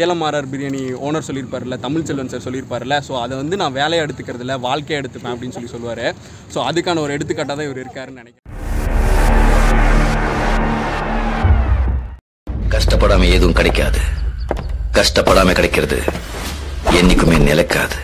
கேலமாரர் biryani owner சொல்லியிருப்பார்ல Tamil Selvan sir சொல்லியிருப்பார்ல so அதை வந்து நான் வேலையை எடுத்துக்கிறது இல்லை வாழ்க்கையை எடுத்துப்பேன் அப்படின்னு சொல்லி சொல்லுவார் ஸோ அதுக்கான ஒரு எடுத்துக்காட்டாக தான் இவர் இருக்காருன்னு நினைக்கிறேன் கஷ்டப்படாம எதுவும் கிடைக்காது கஷ்டப்படாம கிடைக்கிறது என்னைக்குமே நிலைக்காது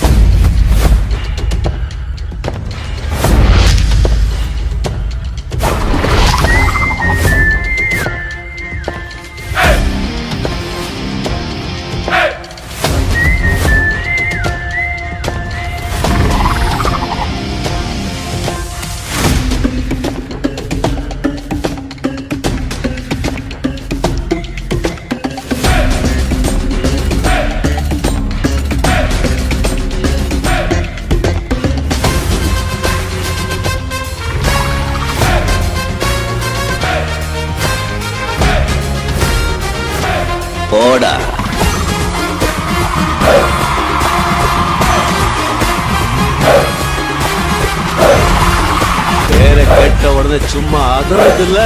போடா பேரை கேட்ட உடனே சும்மா அதறது இல்ல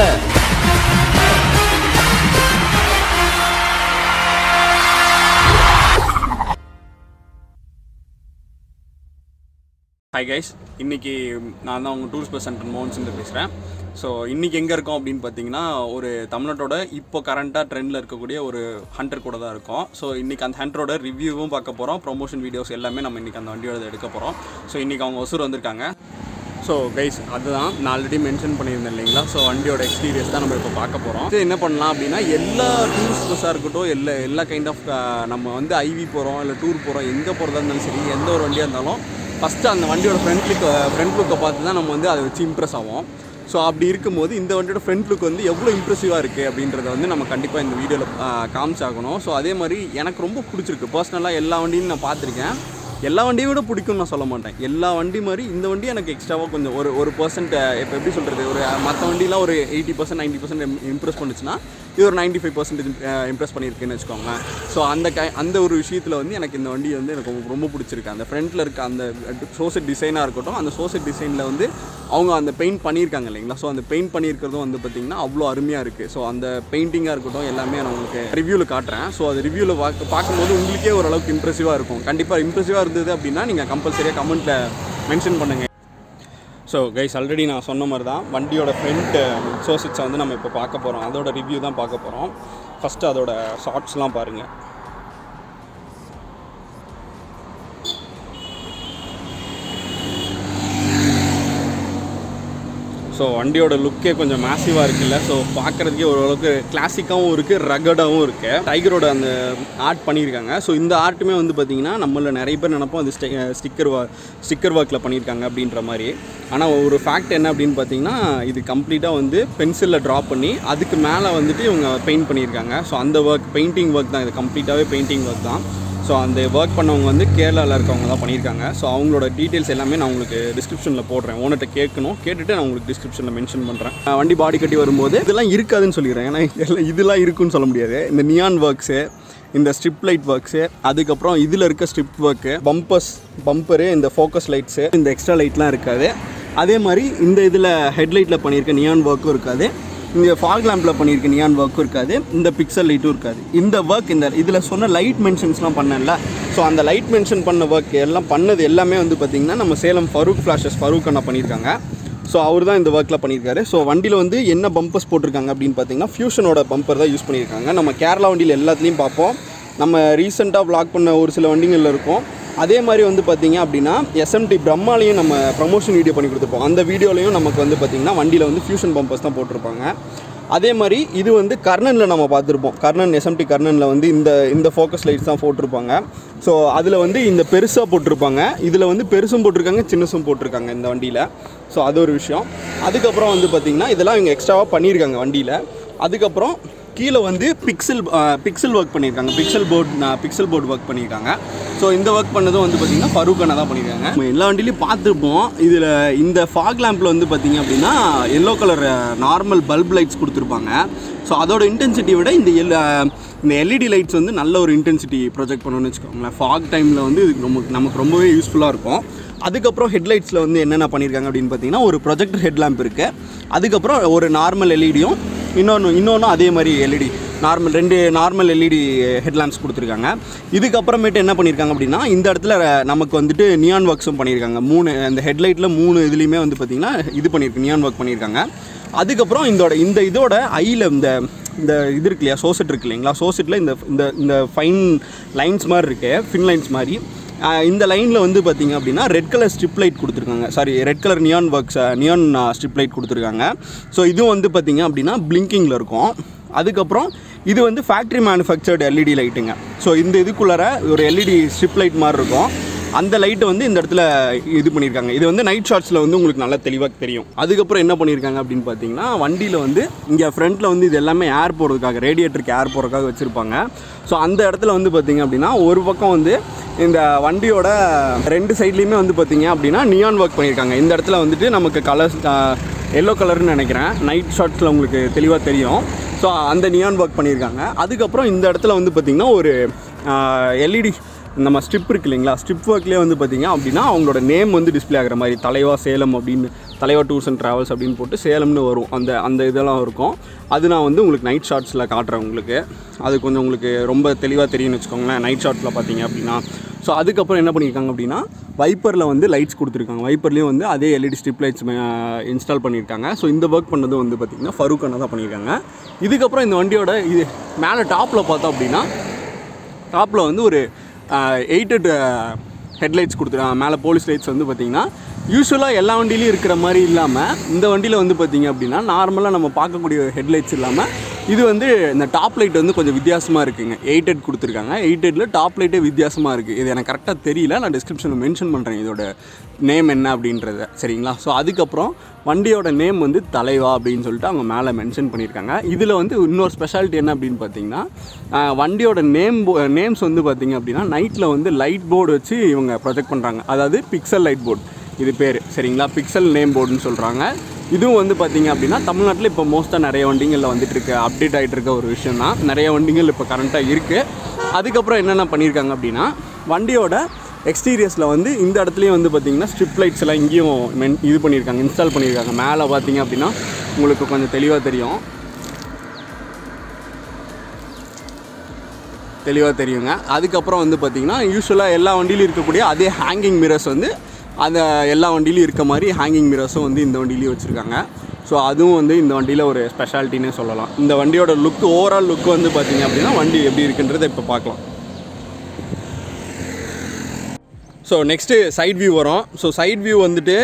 ஹாய் கைஸ் இன்னைக்கு நான் தான் உங்கள் டூரிஸ்ட் பஸ் சென்டர் மோகன் சுந்தர் பேசுகிறேன் ஸோ இன்றைக்கி எங்கே இருக்கோம் அப்படின்னு பார்த்தீங்கன்னா ஒரு தமிழ்நாட்டோட இப்போ கரண்ட்டாக ட்ரெண்டில் இருக்கக்கூடிய ஒரு ஹண்டர் கூட தான் இருக்கோம் ஸோ இன்றைக்கி அந்த ஹண்டரோட ரிவ்யூவும் பார்க்க போகிறோம் ப்ரொமோஷன் வீடியோஸ் எல்லாமே நம்ம இன்றைக்கி அந்த வண்டியோட எடுக்க போகிறோம் ஸோ இன்றைக்கி அவங்க ஒசூர் வந்திருக்காங்க ஸோ கைஸ் அதுதான் நான் ஆல்ரெடி மென்ஷன் பண்ணியிருந்தேன் இல்லைங்களா ஸோ வண்டியோட எக்ஸ்பீரியன்ஸ் தான் நம்ம இப்போ பார்க்க போகிறோம் இது என்ன பண்ணலாம் அப்படின்னா எல்லா டூரிஸ்ட் பஸ்ஸாக இருக்கட்டும் எல்லா எல்லா கைண்ட் ஆஃப் நம்ம வந்து ஐவி போகிறோம் இல்லை டூர் போகிறோம் எங்கே போகிறதா இருந்தாலும் சரி எந்த ஒரு வண்டியாக இருந்தாலும் ஃபஸ்ட்டு அந்த வண்டியோட ஃப்ரண்ட் லுக் ஃப்ரண்ட் லுக்கை பார்த்து தான் நம்ம வந்து அதை வச்சு இம்ப்ரெஸ் ஆகும் ஸோ அப்படி இருக்கும்போது இந்த வண்டியோட ஃப்ரண்ட் லுக் வந்து எவ்வளோ இம்ப்ரெசிவாக இருக்குது அப்படின்றத வந்து நம்ம கண்டிப்பாக இந்த வீடியோவில் காமிச்சாகணும் ஸோ அதே மாதிரி எனக்கு ரொம்ப பிடிச்சிருக்கு பர்சனலாக எல்லா வண்டியும் நான் பார்த்துருக்கேன் எல்லா வண்டியை விட பிடிக்கும்னு நான் சொல்ல மாட்டேன் எல்லா வண்டி மாதிரி இந்த வண்டி எனக்கு எக்ஸ்ட்ராவாக கொஞ்சம் ஒரு ஒரு பர்சன்ட் இப்போ எப்படி சொல்கிறது ஒரு மற்ற வண்டிலாம் ஒரு eighty percent ninety percent impress பண்ணுச்சுன்னா இது ஒரு நைன்ட்டி ஃபைவ் பர்சன்டேஜ் இம்ப்ரெஸ் பண்ணியிருக்குன்னு வச்சுக்கோங்களேன் ஸோ அந்த க அந்த ஒரு விஷயத்தில் வந்து எனக்கு இந்த வண்டி வந்து எனக்கு ரொம்ப- ரொம்ப பிடிச்சிருக்கு அந்த ஃப்ரண்ட்டில் இருக்க அந்த சோசெட் டிசைனாக இருக்கட்டும் அந்த சோசெட் டிசைனில் வந்து அவங்க அந்த பெயிண்ட் பண்ணியிருக்காங்க இல்லைங்களா ஸோ அந்த பெயிண்ட் பண்ணியிருக்கிறதும் வந்து பார்த்திங்கன்னா அவ்வளோ அருமையாக இருக்குது ஸோ அந்த பெயிண்டிங்காக இருக்கட்டும் எல்லாமே நான் உங்களுக்கு ரிவ்யூவில் காட்டுறேன் ஸோ அது ரிவ்யூவில் பார்க்க பார்க்கும்போது உங்களுக்கே ஓரளவுக்கு இம்ப்ரெசிவாக இருக்கும் கண்டிப்பாக இம்ப்ரெசிவாக இருந்தது அப்படின்னா நீங்கள் கம்பல்சரியாக கமெண்ட்டில் மென்ஷன் பண்ணுங்கள் ஸோ கைஸ் ஆல்ரெடி நான் சொன்ன மாதிரி தான் வண்டியோட ஃப்ரண்ட் சோசிட்ஸை வந்து நம்ம இப்போ பார்க்க போகிறோம் அதோட ரிவ்யூ தான் பார்க்க போகிறோம் ஃபஸ்ட்டு அதோட ஷார்ட்ஸ்லாம் பாருங்கள் ஸோ வண்டியோட லுக்கே கொஞ்சம் மேசிவாக இருக்குல்ல ஸோ பார்க்குறதுக்கே ஓரளவுக்கு கிளாசிக்காகவும் இருக்குது ரகடாகவும் இருக்குது டைகரோட அந்த ஆர்ட் பண்ணியிருக்காங்க ஸோ இந்த ஆர்ட்டுமே வந்து பார்த்திங்கன்னா நம்மள நிறைய பேர் நினைப்போம் அது ஸ்டிக்கர் வா ஸ்டிக்கர் ஒர்க்கில் பண்ணியிருக்காங்க அப்படின்ற மாதிரி ஆனால் ஒரு ஃபேக்ட் என்ன அப்படின்னு பார்த்தீங்கன்னா இது கம்ப்ளீட்டாக வந்து பென்சிலில் ட்ரா பண்ணி அதுக்கு மேலே வந்துட்டு இவங்க பெயிண்ட் பண்ணியிருக்காங்க ஸோ அந்த ஒர்க் பெயிண்டிங் ஒர்க் தான் இது கம்ப்ளீட்டாகவே பெயிண்டிங் ஒர்க் தான் ஸோ அந்த ஒர்க் பண்ணவங்க வந்து கேரளாவில் இருக்கவங்க தான் பண்ணியிருக்காங்க ஸோ அவங்களோட டீட்டெயில்ஸ் எல்லாமே நான் உங்களுக்கு டிஸ்கிரிப்ஷனில் போடுறேன் ஓனர்கிட்ட கேட்கணும் கேட்டுட்டு நான் உங்களுக்கு டிஸ்கிரிப்ஷனில் மென்ஷன் பண்ணுறேன் வண்டி பாடி கட்டி வரும்போது இதெல்லாம் இருக்காதுன்னு சொல்லிடுறேன் ஏன்னா இதெல்லாம் இதெல்லாம் இருக்குன்னு சொல்ல முடியாது இந்த நியான் ஒர்க்ஸு இந்த ஸ்ட்ரிப் லைட் ஒர்க்ஸு அதுக்கப்புறம் இதில் இருக்க ஸ்ட்ரிப் ஒர்க்கு பம்பர்ஸ் பம்பரு இந்த ஃபோக்கஸ் லைட்ஸு இந்த எக்ஸ்ட்ரா லைட்லாம் இருக்காது அதே மாதிரி இந்த இதில் ஹெட்லைட்டில் பண்ணியிருக்க நியான் ஒர்க்கும் இருக்காது இங்கே ஃபாக் லேம்பில் பண்ணியிருக்க நியான் ஒர்க்கும் இருக்காது இந்த பிக்சல் லைட்டும் இருக்காது இந்த ஒர்க் இந்த இதில் சொன்ன லைட் மென்ஷன்ஸ்லாம் பண்ணல ஸோ அந்த லைட் மென்ஷன் பண்ண ஒர்க் எல்லாம் பண்ணது எல்லாமே வந்து பார்த்திங்கன்னா நம்ம சேலம் ஃபரூக் ஃப்ளாஷஸ் ஃபரூக் அண்ணா பண்ணியிருக்காங்க ஸோ அவர் தான் இந்த ஒர்க்கில் பண்ணியிருக்காரு ஸோ வண்டியில் வந்து என்ன பம்பர்ஸ் போட்டிருக்காங்க அப்படின்னு பார்த்தீங்கன்னா ஃபியூஷனோட பம்பர் தான் யூஸ் பண்ணியிருக்காங்க நம்ம கேரளா வண்டியில் எல்லாத்துலேயும் பார்ப்போம் நம்ம ரீசெண்டாக vlog பண்ண ஒரு சில வண்டிகளில் இருக்கும் அதே மாதிரி வந்து பார்த்தீங்க அப்படின்னா எஸ்எம்டி பிரம்மாலையும் நம்ம ப்ரமோஷன் வீடியோ பண்ணி கொடுத்துருப்போம் அந்த வீடியோலையும் நமக்கு வந்து பார்த்திங்கன்னா வண்டியில் வந்து ஃபியூஷன் பம்பர்ஸ் தான் போட்டிருப்பாங்க அதே மாதிரி இது வந்து கர்ணனில் நம்ம பார்த்துருப்போம் கர்ணன் எஸ்எம்டி கர்ணனில் வந்து இந்த இந்த ஃபோக்கஸ் லைட்ஸ் தான் போட்டிருப்பாங்க ஸோ அதில் வந்து இந்த பெருசாக போட்டிருப்பாங்க இதில் வந்து பெருசும் போட்டிருக்காங்க சின்னசும் போட்டிருக்காங்க இந்த வண்டியில் ஸோ அது ஒரு விஷயம் அதுக்கப்புறம் வந்து பார்த்திங்கன்னா இதெல்லாம் இவங்க எக்ஸ்ட்ராவாக பண்ணியிருக்காங்க வண்டியில் அதுக்கப்புறம் கீழே வந்து பிக்சல் பிக்சல் ஒர்க் பண்ணியிருக்காங்க pixel board pixel board work பண்ணியிருக்காங்க ஸோ இந்த ஒர்க் பண்ணதும் வந்து பார்த்திங்கன்னா ஃபரூக் அண்ணா தான் பண்ணியிருக்காங்க நம்ம எல்லா வண்டிலையும் பார்த்துருப்போம் இதில் இந்த ஃபாக் லேம்பில் வந்து பார்த்திங்க அப்படின்னா yellow colour normal bulb lights கொடுத்துருப்பாங்க ஸோ அதோட இன்டென்சிட்டியை விட இந்த எல் இந்த எல்இடி லைட்ஸ் வந்து நல்ல ஒரு இன்டென்சிட்டி ப்ரொஜெக்ட் பண்ணணும்னு வச்சுக்கோங்களேன் ஃபாக் டைமில் வந்து இது ரொம்ப நமக்கு ரொம்பவே யூஸ்ஃபுல்லாக இருக்கும் அதுக்கப்புறம் ஹெட்லைட்ஸில் வந்து என்னென்ன பண்ணியிருக்காங்க அப்படின்னு பார்த்தீங்கன்னா ஒரு ப்ரொஜெக்டர் ஹெட் லேம்ப் இருக்குது அதுக்கப்புறம் ஒரு நார்மல் எல்இடியும் இன்னொன்று இன்னொன்றும் அதே மாதிரி எல்இடி நார்மல் ரெண்டு நார்மல் எல்இடி ஹெட்லாம்ப்ஸ் கொடுத்துருக்காங்க இதுக்கப்புறமேட்டு என்ன பண்ணியிருக்காங்க அப்படின்னா இந்த இடத்துல நமக்கு வந்துட்டு நியான் ஒர்க்ஸும் பண்ணியிருக்காங்க மூணு அந்த ஹெட்லைட்டில் மூணு இதுலேயுமே வந்து பார்த்திங்கன்னா இது பண்ணியிருக்கு நியான் ஒர்க் பண்ணியிருக்காங்க அதுக்கப்புறம் இதோட இந்த இதோட ஐயில் இந்த இந்த இது இருக்கு இல்லையா சோசெட் இருக்கு இல்லைங்களா சோசெட்டில் இந்த இந்த இந்த ஃபைன் லைன்ஸ் மாதிரி இருக்கு ஃபின் லைன்ஸ் மாதிரி ஆஹ் இந்த லைனில் வந்து பார்த்தீங்க அப்படின்னா ரெட் கலர் ஸ்ட்ரிப் லைட் கொடுத்துருக்காங்க sorry red colour neon works neon strip light கொடுத்துருக்காங்க ஸோ இதுவும் வந்து பார்த்தீங்க அப்படின்னா பிளிங்கிங்கில் இருக்கும் அதுக்கப்புறம் இது வந்து ஃபேக்ட்ரி மேனுஃபேக்சர்டு எல்இடி லைட்டுங்க ஸோ இந்த இதுக்குள்ளார ஒரு எல்இடி ஸ்ட்ரிப் லைட் மாதிரி இருக்கும் அந்த லைட்டு வந்து இந்த இடத்துல இது பண்ணியிருக்காங்க இது வந்து நைட் ஷாட்ஸில் வந்து உங்களுக்கு நல்லா தெளிவாக தெரியும் அதுக்கப்புறம் என்ன பண்ணியிருக்காங்க அப்படின்னு பார்த்தீங்கன்னா வண்டியில் வந்து இங்கே ஃப்ரண்ட்டில் வந்து இது எல்லாமே ஏர் போகிறதுக்காக ரேடியேட்டருக்கு ஏர் போகிறதுக்காக வச்சுருப்பாங்க ஸோ அந்த இடத்துல வந்து பார்த்தீங்க அப்படின்னா ஒரு பக்கம் வந்து இந்த வண்டியோட ரெண்டு சைட்லேயுமே வந்து பார்த்தீங்க அப்படின்னா நியான் ஒர்க் பண்ணியிருக்காங்க இந்த இடத்துல வந்துட்டு நமக்கு கலர்ஸ் எல்லோ கலர்னு நினைக்கிறேன் நைட் ஷாட்ஸில் உங்களுக்கு தெளிவாக தெரியும் ஸோ அந்த நியான் ஒர்க் பண்ணியிருக்காங்க அதுக்கப்புறம் இந்த இடத்துல வந்து பார்த்திங்கன்னா ஒரு எல்இடி நம்ம ஸ்ட்ரிப் இருக்கு இல்லைங்களா ஸ்ட்ரிப் ஒர்க்லேயே வந்து பார்த்தீங்க அப்படின்னா அவங்களோட நேம் வந்து டிஸ்ப்ளே ஆகிற மாதிரி தலைவா சேலம் அப்படின்னு தலைவா டூர்ஸ் அண்ட் ட்ராவல்ஸ் அப்படின்னு போட்டு சேலம்னு வரும் அந்த அந்த இதெல்லாம் இருக்கும் அது நான் வந்து உங்களுக்கு நைட் ஷாட்ஸில் காட்டுறேன் உங்களுக்கு அது கொஞ்சம் உங்களுக்கு ரொம்ப தெளிவாக தெரியும்னு வச்சுக்கோங்களேன் நைட் ஷாட்ஸில் பார்த்தீங்க அப்படின்னா ஸோ அதுக்கப்புறம் என்ன பண்ணியிருக்காங்க அப்படின்னா வைப்பரில் வந்து லைட்ஸ் கொடுத்துருக்காங்க வைப்பர்லேயும் வந்து அதே எல்இடி ஸ்ட்ரிப் லைட்ஸ் இன்ஸ்டால் பண்ணியிருக்காங்க ஸோ இந்த ஒர்க் பண்ணது வந்து பார்த்திங்கன்னா ஃபரூக் அண்ணா தான் பண்ணியிருக்காங்க இதுக்கப்புறம் இந்த வண்டியோட இது மேலே டாப்பில் பார்த்தோம் அப்படின்னா டாப்பில் வந்து ஒரு எயிட்டட் ஹெட்லைட்ஸ் கொடுத்துருக்காங்க மேலே போலீஸ் லைட்ஸ் வந்து பார்த்திங்கன்னா யூஸ்வலாக எல்லா வண்டியிலையும் இருக்கிற மாதிரி இல்லாமல் இந்த வண்டியில் வந்து பார்த்திங்க அப்படின்னா நார்மலாக நம்ம பார்க்கக்கூடிய ஹெட்லைட்ஸ் இல்லாமல் இது வந்து இந்த டாப் லைட் வந்து கொஞ்சம் வித்தியாசமாக இருக்குங்க எயிட்டட் கொடுத்துருக்காங்க எயிட்டடில் டாப் லைட்டே வித்தியாசமாக இருக்குது இது எனக்கு கரெக்டாக தெரியல நான் டிஸ்கிரிப்ஷனில் மென்ஷன் பண்ணுறேன் இதோட நேம் என்ன அப்படின்றத சரிங்களா ஸோ அதுக்கப்புறம் வண்டியோட நேம் வந்து தலைவா அப்படின்னு சொல்லிட்டு அவங்க மேலே மென்ஷன் பண்ணியிருக்காங்க இதில் வந்து இன்னொரு ஸ்பெஷாலிட்டி என்ன அப்படின்னு பார்த்தீங்கன்னா ஆஹ், வண்டியோட நேம் நேம்ஸ் வந்து பார்த்தீங்க அப்படின்னா நைட்டில் வந்து லைட் போர்டு வச்சு இவங்க ப்ரொஜெக்ட் பண்ணுறாங்க அதாவது பிக்சல் லைட் போர்டு இது பேர் சரிங்களா பிக்சல் நேம் போர்டுன்னு சொல்கிறாங்க இதுவும் வந்து பார்த்தீங்க அப்படின்னா தமிழ்நாட்டில் இப்போ மோஸ்ட்டாக நிறைய வண்டிகளில் வந்துட்டு இருக்க அப்டேட் ஆகிட்டு இருக்க ஒரு விஷயம் தான் நிறைய வண்டிகள் இப்போ கரண்ட்டாக இருக்குது அதுக்கப்புறம் என்னென்ன பண்ணியிருக்காங்க அப்படின்னா வண்டியோட எக்ஸ்டீரியர்ஸில் வந்து இந்த இடத்துலையும் வந்து பார்த்தீங்கன்னா ஸ்ட்ரிப் லைட்ஸ் எல்லாம் இங்கேயும் மென் இது பண்ணியிருக்காங்க இன்ஸ்டால் பண்ணியிருக்காங்க மேலே பார்த்தீங்க அப்படின்னா உங்களுக்கு கொஞ்சம் தெளிவாக தெரியும் தெளிவாக தெரியுங்க அதுக்கப்புறம் வந்து பார்த்திங்கன்னா யூஸ்வலாக எல்லா வண்டியிலும் இருக்கக்கூடிய அதே ஹேங்கிங் மிரர்ஸ் வந்து அந்த எல்லா வண்டியிலையும் இருக்க மாதிரி ஹேங்கிங் மிரர்ஸும் வந்து இந்த வண்டியிலையும் வச்சுருக்காங்க ஸோ அதுவும் வந்து இந்த வண்டியில் ஒரு ஸ்பெஷாலிட்டினே சொல்லலாம் இந்த வண்டியோட லுக்கு ஓவரால் லுக்கு வந்து பார்த்திங்க அப்படின்னா வண்டி எப்படி இருக்குன்றதை இப்போ பார்க்கலாம் ஸோ நெக்ஸ்ட்டு சைட் வியூ வரும் ஸோ சைட் வியூ வந்துட்டு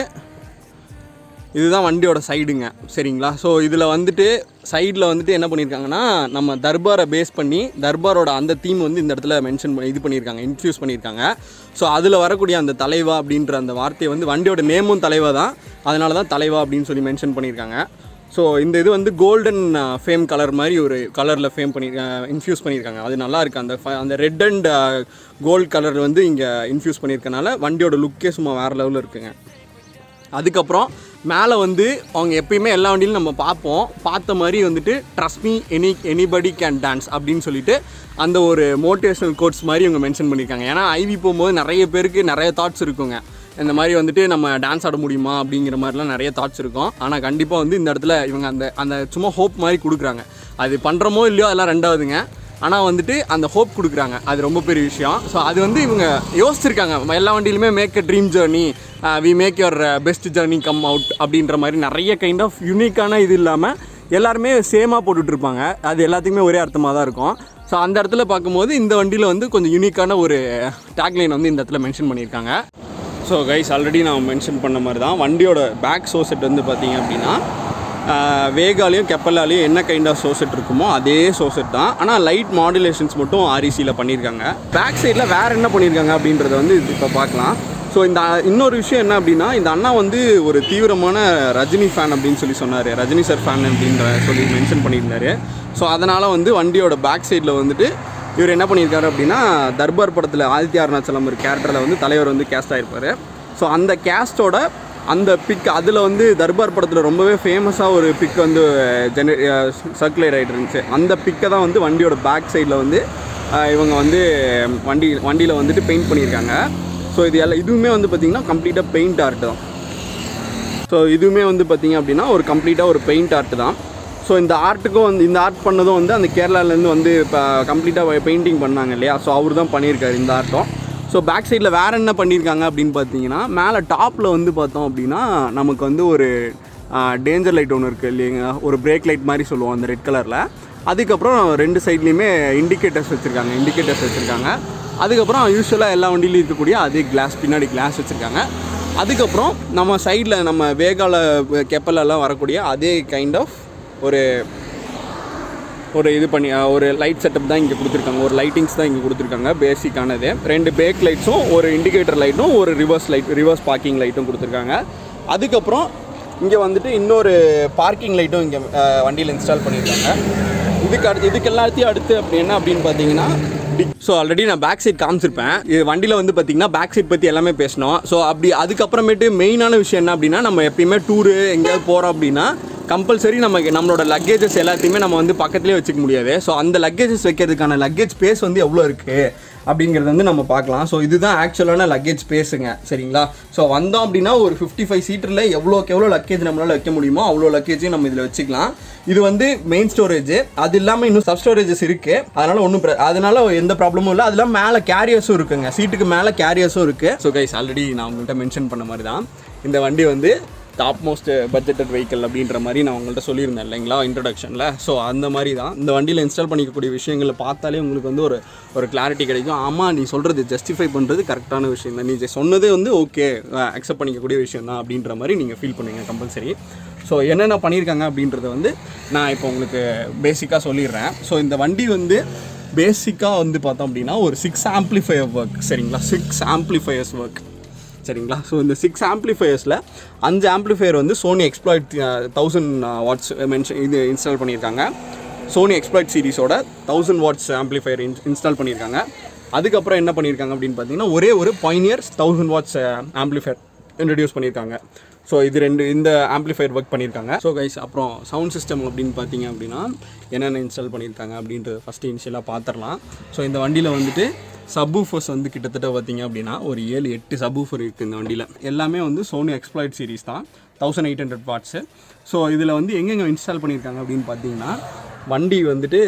இதுதான் வண்டியோட சைடுங்க சரிங்களா ஸோ இதில் வந்துட்டு சைடில் வந்துட்டு என்ன பண்ணியிருக்காங்கன்னா நம்ம தர்பாரை பேஸ் பண்ணி தர்பாரோட அந்த தீம் வந்து இந்த இடத்துல மென்ஷன் பண்ணி இது பண்ணியிருக்காங்க இன்ஃப்யூஸ் பண்ணியிருக்காங்க ஸோ அதில் வரக்கூடிய அந்த தலைவா அப்படின்ற அந்த வார்த்தையை வந்து வண்டியோட நேமும் தலைவா தான் அதனால தான் தலைவா அப்படின்னு சொல்லி மென்ஷன் பண்ணியிருக்காங்க ஸோ இந்த இது வந்து கோல்டன் ஃபேம் கலர் மாதிரி ஒரு கலரில் ஃபேம் பண்ணி இன்ஃப்யூஸ் பண்ணியிருக்காங்க அது நல்லா இருக்கு அந்த ஃப- அந்த ரெட் அண்ட் கோல்ட் கலர் வந்து இங்கே இன்ஃப்யூஸ் பண்ணியிருக்கனால வண்டியோட லுக்கே சும்மா வேறு லெவலில் இருக்குங்க அதுக்கப்புறம் மேலே வந்து அவங்க எப்பயுமே எல்லா வண்டியிலும் நம்ம பார்ப்போம் பார்த்த மாதிரி வந்துட்டு trust me any anybody can dance அப்படின்னு சொல்லிட்டு அந்த ஒரு மோட்டிவேஷனல் கோட்ஸ் மாதிரி இவங்க மென்ஷன் பண்ணியிருக்காங்க ஏன்னா ஐவி போகும்போது நிறைய பேருக்கு நிறைய தாட்ஸ் இருக்குங்க இந்த மாதிரி வந்துட்டு நம்ம டான்ஸ் ஆட முடியுமா அப்படிங்கிற மாதிரிலாம் நிறைய தாட்ஸ் இருக்கும் ஆனால் கண்டிப்பாக வந்து இந்த இடத்துல இவங்க அந்த அந்த சும்மா ஹோப் மாதிரி கொடுக்குறாங்க அது பண்ணுறமோ இல்லையோ அதெல்லாம் ரெண்டாவதுங்க ஆனால் வந்துட்டு அந்த ஹோப் கொடுக்குறாங்க அது ரொம்ப பெரிய விஷயம் ஸோ அது வந்து இவங்க யோசிச்சிருக்காங்க எல்லா வண்டியிலுமே make a dream journey we make your best journey come out அப்படின்ற மாதிரி நிறைய கைண்ட் ஆஃப் யூனிக்கான இது இல்லாமல் எல்லாருமே சேமாக போட்டுட்ருப்பாங்க அது எல்லாத்துக்குமே ஒரே அர்த்தமாக தான் இருக்கும் ஸோ அந்த இடத்துல பார்க்கும்போது இந்த வண்டியில் வந்து கொஞ்சம் யூனிக்கான ஒரு டேக்லைன் வந்து இந்த இடத்துல மென்ஷன் பண்ணியிருக்காங்க ஸோ கைஸ் ஆல்ரெடி நான் மென்ஷன் பண்ண மாதிரி தான் வண்டியோட பேக் சோசெட் வந்து பார்த்தீங்க அப்படின்னா ஆஹ், வேகாலையும் கெப்பலாலையும் என்ன கைண்ட் ஆஃப் சோசெட் இருக்குமோ அதே சோசெட் தான் ஆனால் லைட் மாடுலேஷன்ஸ் மட்டும் ஆர்இசியில் பண்ணியிருக்காங்க பேக் சைடில் வேறு என்ன பண்ணியிருக்காங்க அப்படின்றத வந்து இப்போ பார்க்கலாம் ஸோ இந்த இன்னொரு விஷயம் என்ன அப்படின்னா இந்த அண்ணா வந்து ஒரு தீவிரமான ரஜினி ஃபேன் அப்படின்னு சொல்லி சொன்னார் ரஜினி சார் ஃபேன் அப்படின்ற சொல்லி மென்ஷன் பண்ணியிருந்தாரு ஸோ அதனால் வந்து வண்டியோட பேக் சைடில் வந்துட்டு இவர் என்ன பண்ணியிருக்காரு அப்படின்னா தர்பார் படத்தில் ஆதித்ய அருணாச்சலம் ஒரு கேரக்டரில் வந்து தலைவர் வந்து கேஸ்ட் ஆகிருப்பார் ஸோ அந்த கேஸ்டோட அந்த பிக் அதில் வந்து தர்பார் படத்தில் ரொம்பவே ஃபேமஸாக ஒரு பிக் வந்து ஜென சர்க்குலேட் ஆகிட்டு இருந்துச்சு அந்த பிக்கை தான் வந்து வண்டியோட பேக் சைடில் வந்து அஹ், இவங்க வந்து வண்டி வண்டியில் வந்துட்டு பெயிண்ட் பண்ணியிருக்காங்க ஸோ இது எல்லாம் இதுவுமே வந்து பார்த்திங்கன்னா கம்ப்ளீட்டாக பெயிண்ட் ஆர்ட் தான் ஸோ இதுவுமே வந்து பார்த்திங்க அப்படின்னா ஒரு கம்ப்ளீட்டாக ஒரு பெயிண்ட் ஆர்ட் தான் ஸோ இந்த ஆர்ட்டுக்கும் வந்து இந்த ஆர்ட் பண்ணதும் வந்து அந்த கேரளாலேருந்து வந்து இப்போ கம்ப்ளீட்டாக பெயிண்டிங் பண்ணாங்க இல்லையா ஸோ அவர் தான் பண்ணியிருக்காரு இந்த ஆர்ட்டும் ஸோ பேக் சைடில் வேறு என்ன பண்ணியிருக்காங்க அப்படின்னு பார்த்தீங்கன்னா மேலே டாப்பில் வந்து பார்த்தோம் அப்படின்னா நமக்கு வந்து ஒரு டேஞ்சர் லைட் ஒன்று இருக்குது இல்லைங்க ஒரு பிரேக் லைட் மாதிரி சொல்லுவோம் அந்த ரெட் கலரில் அதுக்கப்புறம் ரெண்டு சைட்லேயுமே இண்டிகேட்டர்ஸ் வச்சுருக்காங்க இண்டிகேட்டர்ஸ் வச்சுருக்காங்க அதுக்கப்புறம் யூஸ்வலாக எல்லா வண்டியிலையும் இருக்கக்கூடிய அதே கிளாஸ் பின்னாடி கிளாஸ் வச்சுருக்காங்க அதுக்கப்புறம் நம்ம சைடில் நம்ம வேகால கெப்பலெல்லாம் வரக்கூடிய அதே கைண்ட் ஆஃப் ஒரு ஒரு இது பண்ணி அஹ், ஒரு லைட் செட்டப் தான் இங்கே கொடுத்துருக்காங்க ஒரு லைட்டிங்ஸ் தான் இங்கே கொடுத்துருக்காங்க பேசிக்கானது ரெண்டு பேக் லைட்ஸும் ஒரு இண்டிகேட்டர் லைட்டும் ஒரு ரிவர்ஸ் லைட் ரிவர்ஸ் பார்க்கிங் லைட்டும் கொடுத்துருக்காங்க அதுக்கப்புறம் இங்கே வந்துட்டு இன்னொரு பார்க்கிங் லைட்டும் இங்கே வண்டியில் இன்ஸ்டால் பண்ணியிருக்காங்க இதுக்கு அடுத்து இதுக்கு எல்லாத்தையும் அடுத்து அப்படி என்ன அப்படின்னு பார்த்தீங்கன்னா ஸோ ஆல்ரெடி நான் பேக் சைட் காமிச்சிருப்பேன் இது வண்டியில் வந்து பார்த்தீங்கன்னா பேக் சைட் பற்றி எல்லாமே பேசினோம் ஸோ அப்படி அதுக்கப்புறமேட்டு மெயினான விஷயம் என்ன அப்படின்னா நம்ம எப்பயுமே டூரு எங்கேயாவது போகிறோம் அப்படின்னா கம்பல்சரி நமக்கு நம்மளோட லக்கேஜஸ் எல்லாத்தையுமே நம்ம வந்து பக்கத்துலேயே வச்சுக்க முடியாது ஸோ அந்த லக்கேஜஸ் வைக்கிறதுக்கான லக்கேஜ் ஸ்பேஸ் வந்து எவ்வளோ இருக்குது அப்படிங்கிறது வந்து நம்ம பார்க்கலாம் ஸோ இதுதான் ஆக்சுவலான லக்கேஜ் ஸ்பேஸுங்க சரிங்களா ஸோ வந்தோம் அப்படின்னா ஒரு ஃபிஃப்டி ஃபைவ் சீட்டரில் எவ்வளோக்கு எவ்வளோ லக்கேஜ் நம்மளால் வைக்க முடியுமோ அவ்வளோ லக்கேஜையும் நம்ம இதில் வச்சுக்கலாம் இது வந்து மெயின் ஸ்டோரேஜ் அது இல்லாமல் இன்னும் சப் ஸ்டோரேஜஸ் இருக்குது அதனால் ஒன்றும் அதனால எந்த ப்ராப்ளமும் இல்லை அது இல்லாமல் மேலே கேரியர்ஸும் இருக்குங்க சீட்டுக்கு மேலே கேரியர்ஸும் இருக்குது ஸோ கைஸ் ஆல்ரெடி நான் உங்கள்கிட்ட மென்ஷன் பண்ண மாதிரி தான் இந்த வண்டி வந்து டாப் மோஸ்ட் பட்ஜெட்டட் வெஹிக்கிள் அப்படின்ற மாதிரி நான் உங்கள்கிட்ட சொல்லியிருந்தேன் இல்லைங்களா இன்ட்ரடக்ஷனில் ஸோ அந்த மாதிரி தான் இந்த வண்டியில் இன்ஸ்டால் பண்ணிக்கக்கூடிய விஷயங்களை பார்த்தாலே உங்களுக்கு வந்து ஒரு ஒரு கிளாரிட்டி கிடைக்கும் ஆமாம் நீ சொல்கிறது ஜஸ்டிஃபை பண்ணுறது கரெக்டான விஷயம் தான் நீ ஜெ- சொன்னதே வந்து ஓகே அக்செப்ட் பண்ணிக்கக்கூடிய விஷயம் தான் அப்படின்ற மாதிரி நீங்கள் ஃபீல் பண்ணுவீங்க கம்பல்சரி ஸோ என்னென்ன பண்ணியிருக்காங்க அப்படின்றத வந்து நான் இப்போ உங்களுக்கு பேசிக்காக சொல்லிடுறேன் ஸோ இந்த வண்டி வந்து பேசிக்காக வந்து பார்த்தோம் அப்படின்னா ஒரு சிக்ஸ் ஆம்ப்ளிஃபையர் ஒர்க் சரிங்களா சிக்ஸ் ஆம்ப்ளிஃபையர்ஸ் ஒர்க் சரிங்களா ஸோ இந்த சிக்ஸ் ஆம்ப்ளிஃபையர்ஸில் அஞ்சு ஆம்ப்ளிஃபையர் வந்து Sony Xplod thousand watts mention இது இன்ஸ்டால் பண்ணியிருக்காங்க சோனி எக்ஸ்ப்ளாய்ட் சீரிஸோட தௌசண்ட் வாட்ஸ் ஆம்ப்ளிஃபையர் இன்ஸ்டால் பண்ணியிருக்காங்க அதுக்கப்புறம் என்ன பண்ணியிருக்காங்க அப்படின்னு பார்த்தீங்கன்னா ஒரே ஒரு Pioneers thousand watts amplifier introduce பண்ணியிருக்காங்க ஸோ இது ரெண்டு இந்த ஆம்ப்ளிஃபையர் ஒர்க் பண்ணியிருக்காங்க ஸோ கைஸ் அப்புறம் சவுண்ட் சிஸ்டம் அப்படின்னு பார்த்தீங்க அப்படின்னா என்னென்ன இன்ஸ்டால் பண்ணியிருக்காங்க அப்படின்றது ஃபஸ்ட்டு இனிஷியலாக பார்த்துடலாம் ஸோ இந்த வண்டியில் வந்துட்டு சப்வூஃபர்ஸ் வந்து கிட்டத்தட்ட பார்த்தீங்க அப்படின்னா ஒரு ஏழு எட்டு சப்வூஃபர் இருக்குது இந்த வண்டியில் எல்லாமே வந்து சோனி எக்ஸ்ப்ளாய்ட் சீரிஸ் தான் thousand eight hundred watts so இதில் வந்து எங்கெங்கே இன்ஸ்டால் பண்ணியிருக்காங்க அப்படின்னு பார்த்தீங்கன்னா வண்டி வந்துட்டு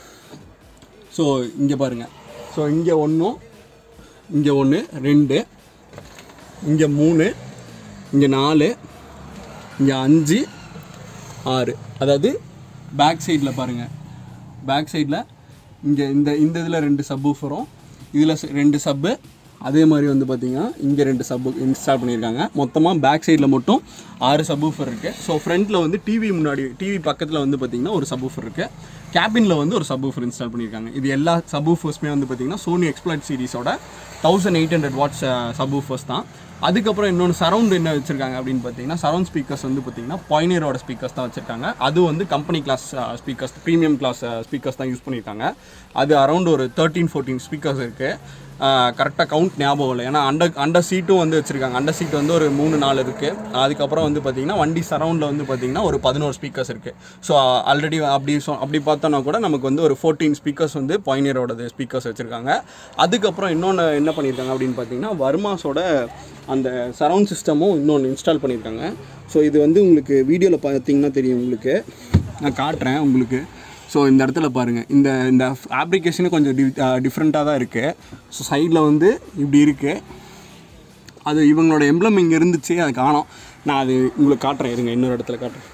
ஸோ இங்கே பாருங்கள் ஸோ இங்கே ஒன்றும் இங்கே ஒன்று ரெண்டு இங்கே மூணு இங்கே நாலு இங்கே அஞ்சு ஆறு அதாவது பேக் சைடில் பாருங்கள் பேக் சைடில் இங்கே இந்த இந்த இதில் ரெண்டு சப்வூஃபரும் இதில் ரெண்டு சப்பு அதே மாதிரி வந்து பார்த்தீங்கன்னா இங்கே ரெண்டு சப்பு இன்ஸ்டால் பண்ணியிருக்காங்க மொத்தமாக பேக் சைடில் மட்டும் ஆறு சப்வூஃபர் இருக்குது ஸோ ஃப்ரண்ட்டில் வந்து டிவி முன்னாடி டிவி பக்கத்தில் வந்து பார்த்தீங்கன்னா ஒரு சப்வூஃபர் இருக்குது கேபினில் வந்து ஒரு சப்வூஃபர் இன்ஸ்டால் பண்ணியிருக்காங்க இது எல்லா சப்வூஃபர்ஸுமே வந்து பார்த்தீங்கன்னா சோனி எக்ஸ்ப்ளாய்ட் சீரிஸோட thousand eight hundred watts subwoofers தான் அதுக்கப்புறம் இன்னொன்று சரவுண்ட் என்ன வச்சுருக்காங்க அப்படின்னு பார்த்தீங்கன்னா சரவுண்ட் ஸ்பீக்கர்ஸ் வந்து பார்த்தீங்கன்னா பாயினியரோட ஸ்பீக்கர்ஸ் தான் வச்சுருக்காங்க அது வந்து company class speakers premium class speakers தான் யூஸ் பண்ணியிருக்காங்க அது அரௌண்ட் ஒரு தேர்ட்டீன் ஃபோர்டீன் ஸ்பீக்கர்ஸ் இருக்குது கரெக்டாக கவுண்ட் ஞாபகம் இல்லை ஏன்னா அண்டர் அண்டர் சீட்டும் வந்து வச்சுருக்காங்க அண்டர் சீட் வந்து ஒரு மூணு நாலு இருக்குது அதுக்கப்புறம் வந்து பார்த்தீங்கன்னா வண்டி சரௌண்டில் வந்து பார்த்தீங்கன்னா ஒரு பதினோரு ஸ்பீக்கர்ஸ் இருக்குது ஸோ ஆல்ரெடி அப்படி சொ அப்படி பார்த்தோன்னா கூட நமக்கு வந்து ஒரு ஃபோர்டீன் ஸ்பீக்கர்ஸ் வந்து பாயினியரோட ஸ்பீக்கர்ஸ் வச்சுருக்காங்க அதுக்கப்புறம் இன்னொன்று என்ன பண்ணியிருக்காங்க அப்படின்னு பார்த்தீங்கன்னா வர்மாஸோட அந்த சரவுண்ட் சிஸ்டமும் இன்னொன்று இன்ஸ்டால் பண்ணியிருக்காங்க ஸோ இது வந்து உங்களுக்கு வீடியோவில் பார்த்தீங்கன்னா தெரியும் உங்களுக்கு நான் காட்டுறேன் உங்களுக்கு ஸோ இந்த இடத்துல பாருங்கள் இந்த இந்த ஆப்ளிகேஷனு கொஞ்சம் டி டிஃப்ரெண்ட்டாக தான் இருக்குது ஸோ சைடில் வந்து இப்படி இருக்குது அது இவங்களோட எம்ப்ளம் இங்கே இருந்துச்சு அது காணோம் நான் அது உங்களுக்கு காட்டுறேன் இருங்க இன்னொரு இடத்துல காட்டுறேன்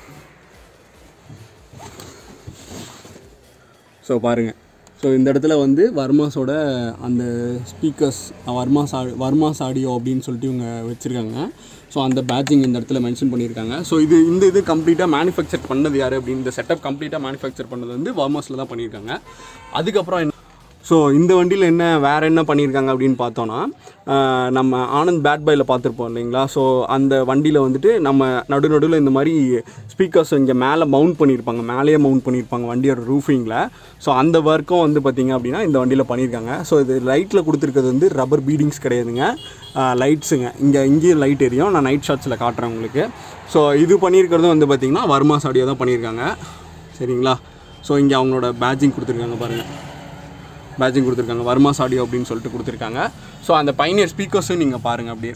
ஸோ பாருங்கள் ஸோ இந்த இடத்துல வந்து வர்மாஸோட அந்த ஸ்பீக்கர்ஸ் வர்மாஸ் ஆ வர்மாஸ் ஆடியோ அப்படின்னு சொல்லிட்டு இவங்க வச்சுருக்காங்க ஸோ அந்த பேட்சிங் இந்த இடத்துல மென்ஷன் பண்ணியிருக்காங்க ஸோ இது இந்த இது கம்ப்ளீட்டாக மேனுஃபேக்சர் பண்ணது யார் அப்படின்னு இந்த செட்டப் கம்ப்ளீட்டாக மேனுஃபேக்சர் பண்ணது வந்து வர்மாஸில் தான் பண்ணியிருக்காங்க அதுக்கப்புறம் என்ன ஸோ இந்த வண்டியில் என்ன வேறு என்ன பண்ணியிருக்காங்க அப்படின்னு பார்த்தோன்னா ஆஹ், நம்ம ஆனந்த் பேட் பாயில் பார்த்துருப்போம் இல்லைங்களா ஸோ அந்த வண்டியில் வந்துட்டு நம்ம நடு நடுவில் இந்த மாதிரி ஸ்பீக்கர்ஸ் இங்கே மேலே மவுண்ட் பண்ணியிருப்பாங்க மேலேயே மவுண்ட் பண்ணியிருப்பாங்க வண்டியோட ரூஃபிங்கில் ஸோ அந்த ஒர்க்கும் வந்து பார்த்திங்க அப்படின்னா இந்த வண்டியில் பண்ணியிருக்காங்க ஸோ இது லைட்டில் கொடுத்துருக்கிறது வந்து ரப்பர் பீடிங்ஸ் கிடையாதுங்க லைட்ஸுங்க இங்கே இங்கேயும் லைட் எரியும் நான் நைட் ஷாட்ஸில் காட்டுறேன் உங்களுக்கு ஸோ இது பண்ணியிருக்கிறதும் வந்து பார்த்திங்கன்னா வர்மாஸ் ஆடியோ தான் பண்ணியிருக்காங்க சரிங்களா ஸோ இங்கே அவங்களோட பேட்சிங் கொடுத்துருக்காங்க பாருங்கள் பேட்சிங் கொடுத்துருக்காங்க வர்மாஸ் ஆடியோ அப்படின்னு சொல்லிட்டு கொடுத்துருக்காங்க ஸோ அந்த பைனியர் ஸ்பீக்கர்ஸும் நீங்கள் பாருங்கள் அப்படியே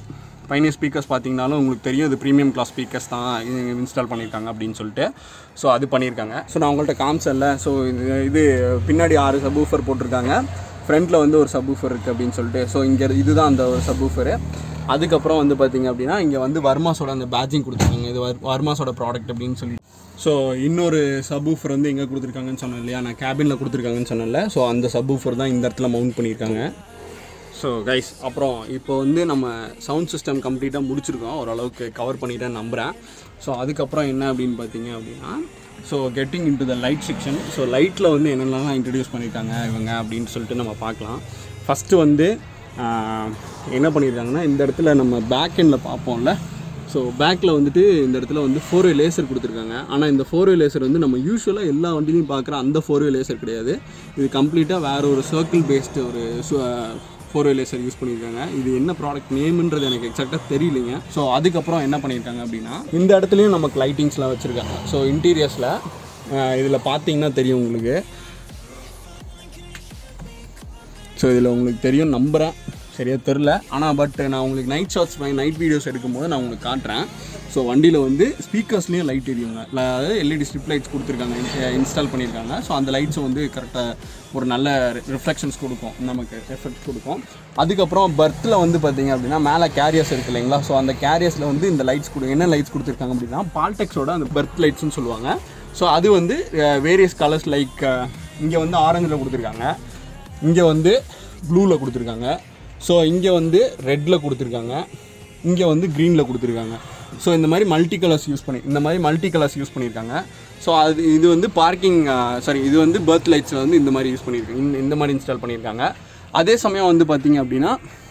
பைனியர் ஸ்பீக்கர்ஸ் பார்த்தீங்கனாலும் உங்களுக்கு தெரியும் இது ப்ரீமியம் கிளாஸ் ஸ்பீக்கர்ஸ் தான் இன்ஸ்டால் பண்ணியிருக்காங்க அப்படின்னு சொல்லிட்டு ஸோ அது பண்ணியிருக்காங்க ஸோ நான் உங்கள்கிட்ட காமிச்சல ஸோ இது இது பின்னாடி ஆறு சப்வூஃபர் போட்டிருக்காங்க ஃப்ரண்ட்டில் வந்து ஒரு சப்வூஃபர் இருக்குது அப்படின்னு சொல்லிட்டு ஸோ இங்கே இதுதான் அந்த ஒரு சப்வூஃபரு அதுக்கப்புறம் வந்து பார்த்தீங்க அப்படின்னா இங்கே வந்து வர்மாஸோட அந்த பேட்சிங் கொடுத்துருக்காங்க இது வர்- வர்மாஸோட ப்ராடக்ட் அப்படின்னு சொல்லி ஸோ இன்னொரு சப்வூஃபர் வந்து எங்கே கொடுத்துருக்காங்கன்னு சொன்னேன் இல்லையா நான் கேபினில் கொடுத்துருக்காங்கன்னு சொன்னேன்ல ஸோ அந்த சப்வூஃபர் தான் இந்த இடத்துல மவுண்ட் பண்ணியிருக்காங்க ஸோ கைஸ் அப்புறம் இப்போ வந்து நம்ம சவுண்ட் சிஸ்டம் கம்ப்ளீட்டாக முடிச்சிருக்கோம் ஓரளவுக்கு கவர் பண்ணிட்டேன்னு நம்புகிறேன் ஸோ அதுக்கப்புறம் என்ன அப்படின்னு பார்த்தீங்க அப்படின்னா so getting into the light section so லைட்டில் வந்து என்னென்னலாம் இன்ட்ரடியூஸ் பண்ணியிருக்காங்க இவங்க அப்படின்னு சொல்லிட்டு நம்ம பார்க்கலாம் ஃபஸ்ட்டு வந்து ஆஹ், என்ன பண்ணியிருக்காங்கன்னா இந்த இடத்துல நம்ம பேக் எண்டில் பார்ப்போம்ல ஸோ பேக்கில் வந்துட்டு இந்த இடத்துல வந்து ஃபோர் வே லேசர் கொடுத்துருக்காங்க ஆனால் இந்த ஃபோர் வே லேசர் வந்து நம்ம யூஸ்வலாக எல்லா வண்டிலையும் பார்க்குற அந்த ஃபோர் வே லேசர் கிடையாது இது கம்ப்ளீட்டாக வேறு ஒரு சர்க்கிள் பேஸ்டு ஒரு ஃபோர் வே லேசர் யூஸ் பண்ணியிருக்காங்க இது என்ன ப்ராடக்ட் நேம்ன்றது எனக்கு எக்ஸாக்டாக தெரியலைங்க ஸோ அதுக்கப்புறம் என்ன பண்ணியிருக்காங்க அப்படின்னா இந்த இடத்துலையும் நமக்கு லைட்டிங்ஸ்லாம் வச்சுருக்காங்க ஸோ இன்டீரியர்ஸில் இதில் பார்த்தீங்கன்னா தெரியும் உங்களுக்கு ஸோ இதில் உங்களுக்கு தெரியும் நம்புகிறேன் சரியாக தெரில ஆனால் பட் நான் உங்களுக்கு நைட் ஷாட்ஸ் நைட் வீடியோஸ் எடுக்கும்போது நான் உங்களுக்கு காட்டுறேன் ஸோ வண்டியில் வந்து ஸ்பீக்கர்ஸ்லேயும் லைட் எரியுங்க ல- அதாவது எல்இடி ஸ்ட்ரிப் லைட்ஸ் கொடுத்துருக்காங்க இன்ஸ்டால் பண்ணியிருக்காங்க ஸோ அந்த லைட்ஸும் வந்து கரெக்டாக ஒரு நல்ல ரிஃப்ளெக்ஷன்ஸ் கொடுக்கும் நமக்கு எஃபெக்ட் கொடுக்கும் அதுக்கப்புறம் பர்த்தில் வந்து பார்த்தீங்க அப்படின்னா மேலே கேரியர்ஸ் இருக்கு இல்லைங்களா ஸோ அந்த கேரியர்ஸில் வந்து இந்த லைட்ஸ் கொடு என்ன லைட்ஸ் கொடுத்துருக்காங்க அப்படின்னா பால்டெக்ஸோட அந்த பர்த் லைட்ஸ்னு சொல்லுவாங்க ஸோ அது வந்து வேரியஸ் கலர்ஸ் லைக் இங்கே வந்து ஆரஞ்சில் கொடுத்துருக்காங்க இங்கே வந்து ப்ளூவில் கொடுத்துருக்காங்க ஸோ இங்கே வந்து ரெட்டில் கொடுத்துருக்காங்க இங்கே வந்து க்ரீனில் கொடுத்துருக்காங்க ஸோ இந்த மாதிரி மல்டி கலர்ஸ் யூஸ் பண்ணி இந்த மாதிரி மல்டி கலர்ஸ் யூஸ் பண்ணியிருக்காங்க ஸோ அது இது வந்து பார்க்கிங் சாரி இது வந்து பர்த் லைட்ஸில் வந்து இந்த மாதிரி யூஸ் பண்ணியிருக்காங்க இந்த- இந்த மாதிரி இன்ஸ்டால் பண்ணியிருக்காங்க அதே சமயம் வந்து பார்த்தீங்க அப்படின்னா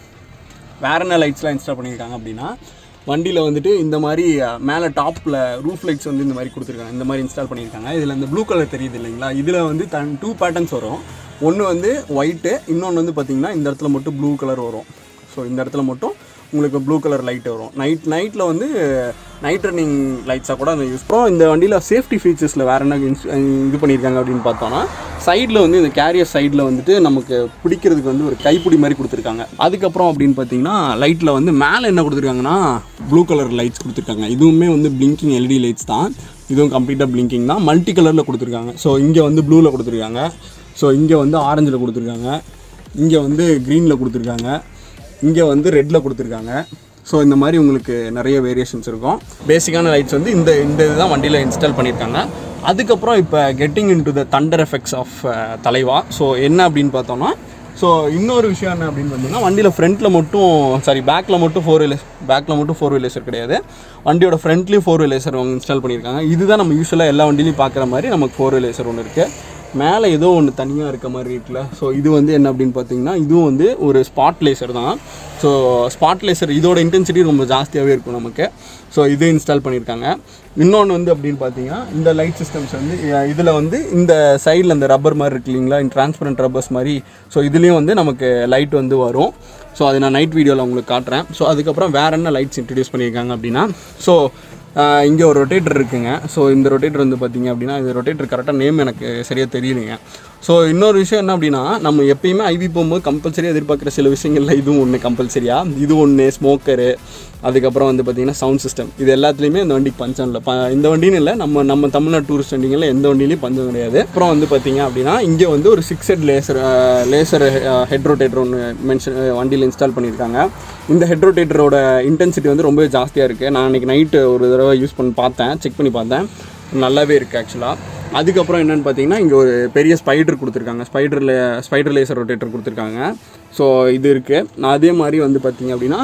வேற என்ன லைட்ஸ்லாம் இன்ஸ்டால் பண்ணியிருக்காங்க அப்படின்னா வண்டியில் வந்துட்டு இந்த மாதிரி அஹ், மேலே டாப்பில் ரூஃப் லைட்ஸ் வந்து இந்த மாதிரி கொடுத்துருக்காங்க இந்த மாதிரி இன்ஸ்டால் பண்ணியிருக்காங்க இதில் இந்த ப்ளூ கலர் தெரியுது இல்லைங்களா இதில் வந்து தன் டூ பேட்டர்ன்ஸ் வரும் ஒன்று வந்து ஒயிட்டு இன்னொன்று வந்து பார்த்தீங்கன்னா இந்த இடத்துல மட்டும் ப்ளூ கலர் வரும் ஸோ இந்த இடத்துல மட்டும் உங்களுக்கு ப்ளூ கலர் லைட் வரும் நைட் நைட்டில் வந்து நைட் ரன்னிங் லைட்ஸாக கூட அந்த யூஸ் அப்புறம் இந்த வண்டியில் சேஃப்டி ஃபீச்சர்ஸில் வேறு என்ன ins- இது பண்ணியிருக்காங்க அப்படின்னு பார்த்தோன்னா சைடில் வந்து இந்த கேரியர் சைடில் வந்துட்டு நமக்கு பிடிக்கிறதுக்கு வந்து ஒரு கைப்பிடி மாதிரி கொடுத்துருக்காங்க அதுக்கப்புறம் அப்படின்னு பார்த்தீங்கன்னா லைட்டில் வந்து மேலே என்ன கொடுத்துருக்காங்கன்னா ப்ளூ கலர் லைட்ஸ் கொடுத்துருக்காங்க இதுவுமே வந்து பிளிங்கிங் எல்இடி லைட்ஸ் தான் இதுவும் கம்ப்ளீட்டாக பிளிங்கிங் தான் மல்டி கலரில் கொடுத்துருக்காங்க ஸோ இங்கே வந்து ப்ளூவில் கொடுத்துருக்காங்க ஸோ இங்கே வந்து ஆரஞ்சில் கொடுத்துருக்காங்க இங்கே வந்து க்ரீனில் கொடுத்துருக்காங்க இங்கே வந்து ரெட்டில் கொடுத்துருக்காங்க ஸோ இந்த மாதிரி உங்களுக்கு நிறைய வேரியேஷன்ஸ் இருக்கும் பேசிக்கான லைட்ஸ் வந்து இந்த இந்த இதுதான் வண்டியில் இன்ஸ்டால் பண்ணியிருக்காங்க அதுக்கப்புறம் இப்போ getting in to the thunder effects of தலைவா ஸோ என்ன அப்படின்னு பார்த்தோம்னா ஸோ இன்னொரு விஷயம் என்ன அப்படின்னு பார்த்தீங்கன்னா வண்டியில் ஃப்ரண்ட்டில் மட்டும் சாரி பேக்கில் மட்டும் ஃபோர் வீலர்ஸ் பேக்கில் மட்டும் ஃபோர் வீலர்ஸர் கிடையாது வண்டியோட ஃப்ரண்ட்லேயும் ஃபோர் வீலர்ஸர் அவங்க இன்ஸ்டால் பண்ணியிருக்காங்க இதுதான் நம்ம யூஸ்வலாக எல்லா வண்டிலையும் பார்க்குற மாதிரி நமக்கு ஃபோர் வீலர்ஸர் ஒன்று இருக்குது மேலே ஏதோ ஒன்று தனியாக இருக்க மாதிரி இருக்குல்ல ஸோ இது வந்து என்ன அப்படின்னு பார்த்தீங்கன்னா இதுவும் வந்து ஒரு ஸ்பாட் லேசர் தான் ஸோ ஸ்பாட் லேசர் இதோட இன்டென்சிட்டி ரொம்ப ஜாஸ்தியாகவே இருக்கும் நமக்கு ஸோ இது இன்ஸ்டால் பண்ணியிருக்காங்க இன்னொன்று வந்து அப்படின்னு பார்த்தீங்கன்னா இந்த லைட் சிஸ்டம்ஸ் வந்து இதில் வந்து இந்த சைடில் இந்த ரப்பர் மாதிரி இருக்கு இல்லைங்களா டிரான்ஸ்பரண்ட் ரப்பர்ஸ் மாதிரி ஸோ இதுலேயும் வந்து நமக்கு லைட் வந்து வரும் ஸோ அதை நான் நைட் வீடியோவில் உங்களுக்கு காட்டுறேன் ஸோ அதுக்கப்புறம் வேறு என்ன லைட்ஸ் இன்ட்ரடியூஸ் பண்ணியிருக்காங்க அப்படின்னா ஸோ இங்கே ஒரு ரொட்டேட்டர் இருக்குங்க ஸோ இந்த ரொட்டேட்டர் வந்து பார்த்தீங்க அப்படின்னா இந்த ரொட்டேட்டர் கரெக்டாக நேம் எனக்கு சரியாக தெரியலைங்க ஸோ இன்னொரு விஷயம் என்ன அப்படின்னா நம்ம எப்பயுமே ஐவி போகும்போது கம்பல்சரியாக எதிர்பார்க்குற சில விஷயங்கள்ல இதுவும் ஒன்று கம்பல்சரியாக இது ஒன்று ஸ்மோக்கரு அதுக்கப்புறம் வந்து பார்த்தீங்கன்னா சவுண்ட் சிஸ்டம் இது எல்லாத்துலேயுமே இந்த வண்டிக்கு பஞ்சம் இல்லை ப இந்த வண்டின்னு இல்லை நம்ம நம்ம தமிழ்நாடு டூரிஸ்ட் வண்டிங்களில் எந்த வண்டிலையும் பஞ்சம் கிடையாது அப்புறம் வந்து பார்த்தீங்க அப்படின்னா இங்கே வந்து ஒரு six head laser laser head rotator ஒன்று மென்ஷன் வண்டியில் இன்ஸ்டால் பண்ணியிருக்காங்க இந்த ஹெட் ரொட்டேட்டரோட இன்டென்சிட்டி வந்து ரொம்பவே ஜாஸ்தியாக இருக்குது நான் அன்றைக்கி நைட்டு ஒரு தடவை யூஸ் பண்ணி பார்த்தேன் செக் பண்ணி பார்த்தேன் நல்லாவே இருக்குது ஆக்சுவலாக அதுக்கப்புறம் என்னென்னு பார்த்தீங்கன்னா இங்கே ஒரு பெரிய ஸ்பைடர் கொடுத்துருக்காங்க ஸ்பைடரில் ஸ்பைடர் லேசர் ரொட்டேட்டர் கொடுத்துருக்காங்க ஸோ இது இருக்குது நான் அதே மாதிரி வந்து பார்த்தீங்க அப்படின்னா